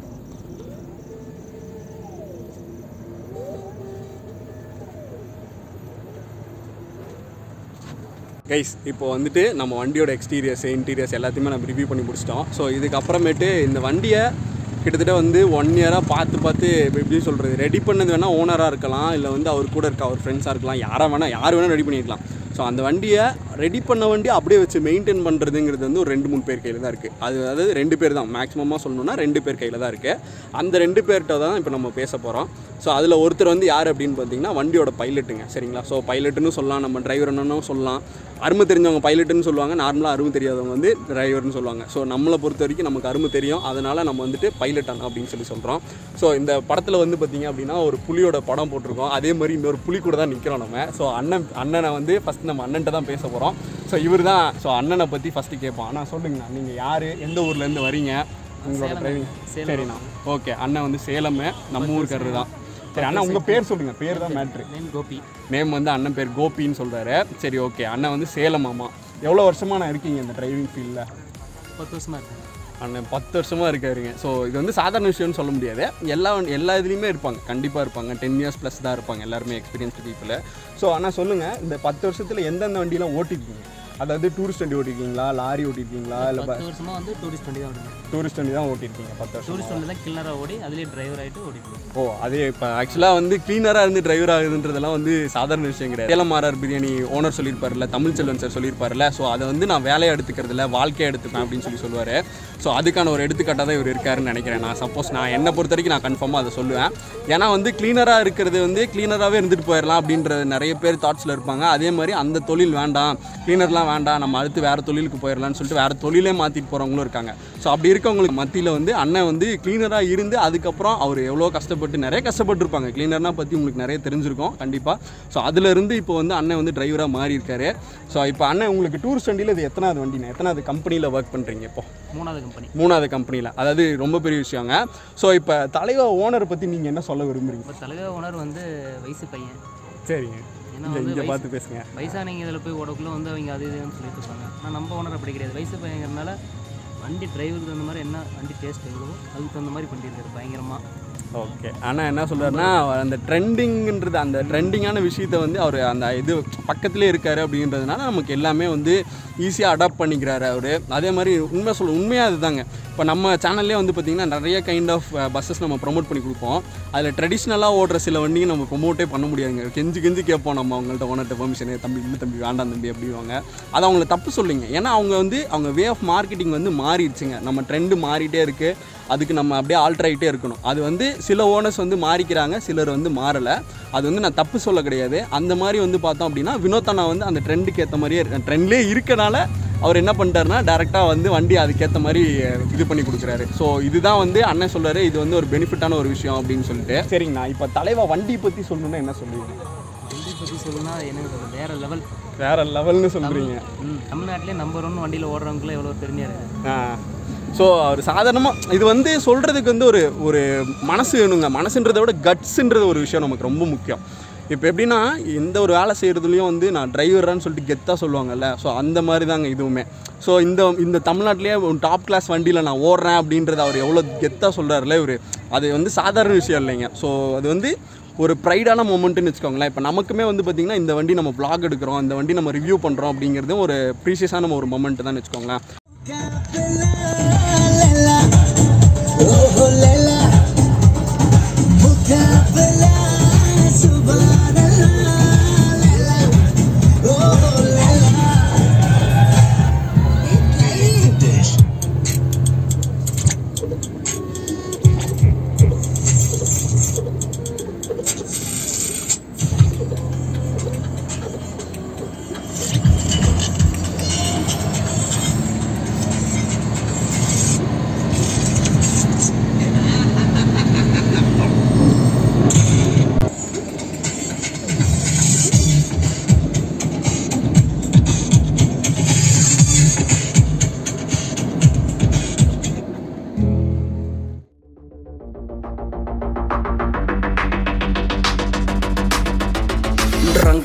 கைஸ் இப்போ வந்துட்டு நம்ம வண்டியோட எக்ஸ்டீரியர்ஸ் இன்டீரியர்ஸ் எல்லாத்தையுமே நம்ம ரிவ்யூ பண்ணி முடிச்சிட்டோம் ஸோ இதுக்கப்புறமேட்டு இந்த வண்டியை கிட்டத்தட்ட வந்து ஒன் இயராக பார்த்து பார்த்து இப்போ எப்படி சொல்கிறது ரெடி பண்ணது வேணால் ஓனராக இருக்கலாம் இல்லை வந்து அவர் கூட இருக்க அவர் ஃப்ரெண்ட்ஸாக இருக்கலாம் யாராக வேணால் யார் வேணால் ரெடி பண்ணியிருக்கலாம் ஸோ அந்த வண்டியை ரெடி பண்ண வண்டியை அப்படியே வச்சு மெயின்டைன் பண்ணுறதுங்கிறது வந்து ஒரு ரெண்டு மூணு பேர் கையில் தான் இருக்குது அது அதாவது ரெண்டு பேர் தான் மேக்ஸிமமாக சொல்லணும்னா ரெண்டு பேர் கையில் தான் இருக்குது அந்த ரெண்டு பேர்கிட்ட தான் இப்போ நம்ம பேச போகிறோம் ஸோ அதில் ஒருத்தர் வந்து யார் அப்படின்னு பார்த்தீங்கன்னா வண்டியோட பைலட்டுங்க சரிங்களா ஸோ பைலட்டுன்னு சொல்லலாம் நம்ம டிரைவர் என்னன்னு சொல்லலாம் அருமை தெரிஞ்சவங்க பைலட்டுன்னு சொல்லுவாங்க நார்மலாக அருமை தெரியாதவங்க வந்து டிரைவர்னு சொல்லுவாங்க ஸோ நம்மளை பொறுத்த வரைக்கும் நமக்கு அருமை தெரியும் அதனால் நம்ம வந்துட்டு பைலட் அண்ணா அப்படின்னு சொல்லி சொல்கிறோம் ஸோ இந்த படத்தில் வந்து பார்த்தீங்க அப்படின்னா ஒரு புலியோட படம் போட்டிருக்கோம் அதே மாதிரி இன்னொரு புலி கூட தான் நிற்கிறோம் நம்ம ஸோ அண்ணன் அண்ணனை வந்து ஃபஸ்ட் நம்ம அண்ணன்ட்ட தான் பேச போகிறோம் ஸோ இவர் தான் ஸோ அண்ணனை பற்றி ஃபஸ்ட்டு கேட்போம் அண்ணா சொல்லுங்கண்ணா நீங்கள் யார் எந்த ஊர்லேருந்து வரீங்க உங்களோட டிரைவிங் சரிண்ணா ஓகே அண்ணன் வந்து சேலம் நம்ம ஊருக்காரரு தான் சரி அண்ணா உங்கள் பேர் சொல்லுங்கள் பேர் தான் மேட்ரு நேம் கோபி நேம் வந்து அண்ணன் பேர் கோபின்னு சொல்கிறாரு சரி ஓகே அண்ணன் வந்து சேலம் மாமா எவ்வளோ வருஷமாக நான் இருக்கீங்க இந்த டிரைவிங் ஃபீல்டில் பத்து வருஷமா இருக்கேன் அண்ணன் பத்து வருஷமாக இருக்காருங்க ஸோ இது வந்து சாதாரண விஷயம்னு சொல்ல முடியாது எல்லா எல்லா இதுலேயுமே இருப்பாங்க கண்டிப்பாக இருப்பாங்க டென் இயர்ஸ் ப்ளஸ் தான் இருப்பாங்க எல்லாருமே எக்ஸ்பீரியன்ஸ்டு பீப்புள் ஸோ அண்ணா சொல்லுங்கள் இந்த பத்து வருஷத்தில் எந்தெந்த வண்டியெலாம் ஓட்டிருக்கீங்க அதாவது டூரிஸ்ட் வண்டி ஓட்டிருக்கீங்களா லாரி ஓட்டிருக்கீங்களா இல்லை பத்து வருஷமா வந்து டூரிஸ்ட் வண்டி தான் ஓடுவேன் டூரிஸ்ட் வண்டி தான் ஓட்டிருக்கீங்க பத்து வருஷம் டூரிஸ்ட் வண்டி தான் கில்லராக ஓடி அதுலேயே டிரைவர் ஆகிட்டு ஓடிட்டு ஓ அதே இப்போ ஆக்சுவலாக வந்து க்ளீனராக இருந்து டிரைவர் ஆகுதுன்றதெல்லாம் வந்து சாதாரண விஷயம் கிடையாது சேலம் ஆர்ஆர் பிரியாணி ஓனர் சொல்லியிருப்பார்ல தமிழ் செல்வன் சார் சொல்லியிருப்பார்ல ஸோ அதை வந்து நான் வேலையை எடுத்துக்கிறது இல்லை வாழ்க்கையை எடுத்துப்பேன் அப்படின்னு சொல்லி சொல்லுவார் ஸோ அதுக்கான ஒரு எடுத்துக்காட்டாக தான் இவர் இருக்காருன்னு நினைக்கிறேன் நான் சப்போஸ் நான் என்னை பொறுத்த வரைக்கும் நான் கன்ஃபார்மாக அதை சொல்லுவேன் ஏன்னா வந்து க்ளீனராக இருக்கிறது வந்து க்ளீனராகவே இருந்துட்டு போயிடலாம் அப்படின்ற நிறைய பேர் தாட்ஸில் இருப்பாங்க அதே மாதிரி அந்த தொழில் வேண்டாம் க்ளீனர்லாம் வேண்டாம் நம்ம அடுத்து வேறு தொழிலுக்கு போயிடலாம்னு சொல்லிட்டு வேறு தொழிலே மாற்றிட்டு போகிறவங்களும் இருக்காங்க ஸோ அப்படி இருக்கவங்களுக்கு மத்தியில் வந்து அண்ணன் வந்து க்ளீனராக இருந்து அதுக்கப்புறம் அவர் எவ்வளோ கஷ்டப்பட்டு நிறைய கஷ்டப்பட்டுருப்பாங்க க்ளீனர்னா பற்றி உங்களுக்கு நிறைய தெரிஞ்சிருக்கும் கண்டிப்பாக ஸோ அதுலேருந்து இப்போ வந்து அண்ணன் வந்து டிரைவராக மாறி இருக்காரு ஸோ இப்போ அண்ணன் உங்களுக்கு டூரிஸ்ட் வண்டியில் இது எத்தனாவது வண்டிண்ணே எத்தனாவது கம்பெனியில் ஒர்க் பண்ணுறீங்க இப்போ மூணாவது கம்பெனி மூணாவது கம்பெனியில் அதாவது ரொம்ப பெரிய விஷயங்க ஸோ இப்போ தலைவர் ஓனரை பற்றி நீங்கள் என்ன சொல்ல விரும்புறீங்க இப்போ தலைவர் ஓனர் வந்து வயசு பையன் சரிங்க ஏன்னா இங்கே வந்து இங்கே வயசு- பார்த்து பேசுங்க வயசானவங்க இதில் போய் ஓடக்குள்ள வந்து அவங்க அது இதுன்னு சொல்லிட்டு இருப்பாங்க ஆனால் நம்ம ஓனர் அப்படி கிடையாது வயசு பையங்கிறதுனால வண்டி டிரைவருக்கு தகுந்த மாதிரி என்ன வண்டி டேஸ்ட் எவ்வளவோ அதுக்கு தகுந்த மாதிரி பண்ணியிருக்காரு பயங்கரமாக ஓகே ஆனால் என்ன சொல்றாருன்னா அந்த ட்ரெண்டிங்ன்றது அந்த ட்ரெண்டிங்கான விஷயத்தை வந்து அவர் அந்த இது பக்கத்துலேயே இருக்காரு அப்படின்றதுனால நமக்கு எல்லாமே வந்து ஈஸியாக அடாப்ட் பண்ணிக்கிறாரு அவர் அதே மாதிரி உண்மை சொல்ல உண்மையாக அதுதாங்க இப்போ நம்ம சேனல்லே வந்து பார்த்திங்கன்னா நிறைய கைண்ட் ஆஃப் பஸ்ஸஸ் நம்ம ப்ரொமோட் பண்ணி கொடுப்போம் அதில் ட்ரெடிஷ்னலாக ஓடுற சில வண்டிங்க நம்ம ப்ரொமோட்டே பண்ண முடியாதுங்க கெஞ்சி கெஞ்சி கேட்போம் நம்ம அவங்கள்ட்ட ஓனர்கிட்ட பெர்மிஷன் தம்பி இல்லை தம்பி வேண்டாம் தம்பி அப்படிவாங்க அது அவங்கள தப்பு சொல்லுங்க ஏன்னா அவங்க வந்து அவங்க வே ஆஃப் மார்க்கெட்டிங் வந்து மாறிடுச்சுங்க நம்ம ட்ரெண்டு மாறிட்டே இருக்குது அதுக்கு நம்ம அப்படியே ஆல்டர் ஆகிட்டே இருக்கணும் அது வந்து சில ஓனர்ஸ் வந்து மாறிக்கிறாங்க சிலர் வந்து மாறலை அது வந்து நான் தப்பு சொல்ல கிடையாது அந்த மாதிரி வந்து பார்த்தோம் அப்படின்னா வினோத் அண்ணா வந்து அந்த ட்ரெண்டுக்கு ஏற்ற மாதிரியே ட்ரெண்ட்லேயே இருக்கனால அவர் என்ன பண்ணிட்டாருன்னா டேரெக்டாக வந்து வண்டி அதுக்கேற்ற மாதிரி இது பண்ணி கொடுக்குறாரு ஸோ இதுதான் வந்து அண்ணன் சொல்றாரு இது வந்து ஒரு பெனிஃபிட்டான ஒரு விஷயம் அப்படின்னு சொல்லிட்டு சரிங்கண்ணா இப்போ தலைவா வண்டி பற்றி சொல்லணும்னா என்ன சொல்லுவீங்க வண்டி பற்றி சொல்லணும்னா என்ன சொல்றது வேற லெவல் வேற லெவல்னு சொல்கிறீங்க ம் தமிழ்நாட்டிலே நம்பர் ஒன் வண்டியில் ஓடுறவங்களும் எவ்வளோ தெரிஞ்சாரு ஸோ அவர் சாதாரணமாக இது வந்து சொல்கிறதுக்கு வந்து ஒரு ஒரு மனசு வேணுங்க மனசுன்றதை விட கட்ஸுன்றது ஒரு விஷயம் நமக்கு ரொம்ப முக்கியம் இப்போ எப்படின்னா எந்த ஒரு வேலை செய்கிறதுலையும் வந்து நான் டிரைவரான்னு சொல்லிட்டு கெத்தாக சொல்லுவாங்கல்ல ஸோ அந்த மாதிரி தாங்க இதுவுமே ஸோ இந்த இந்த தமிழ்நாட்டிலேயே டாப் கிளாஸ் வண்டியில் நான் ஓடுறேன் அப்படின்றத அவர் எவ்வளோ கெத்தாக சொல்கிறாருல இவர் அது வந்து சாதாரண விஷயம் இல்லைங்க ஸோ அது வந்து ஒரு ப்ரைடான மூமெண்ட்டுன்னு வச்சுக்கோங்களேன் இப்போ நமக்குமே வந்து பார்த்திங்கன்னா இந்த வண்டி நம்ம vlog எடுக்கிறோம் இந்த வண்டி நம்ம ரிவ்யூ பண்ணுறோம் அப்படிங்கிறது ஒரு ப்ரீஷியஸான ஒரு மொமெண்ட் தான் வச்சுக்கோங்களேன்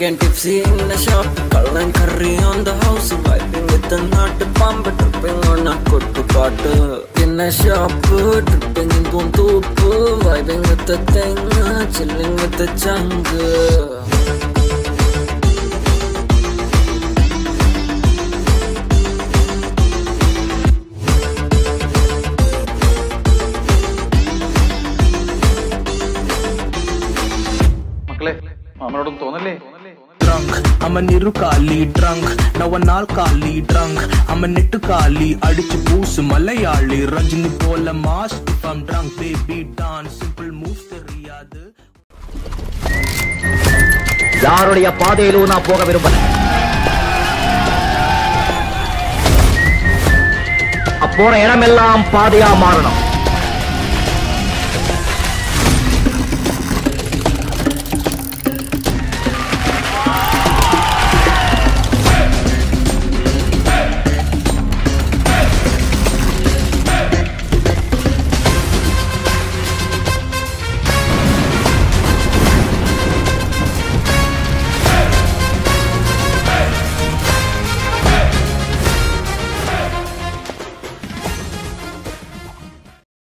drunk and tipsy in the shop. Call and curry on the house. Vibing with the nut pump. Tripping on a kuttu paatu. In a shop. Tripping in Puntupu. Vibing with the thing. Chilling with the jungle. മക്കളെ മാമനോടൊന്നും തോന്നല്ലേ drunk. I'm a Nirukali drunk. Now a Nalkali drunk. I'm a Nittukali. அடிச்சு பூசு மலையாளி ரஜினி போல mass if I'm drunk baby dance simple moves தெரியாது யாருடைய பாதையிலும் நான் போக விரும்பல அப்போற இடமெல்லாம் பாதையா மாறணும்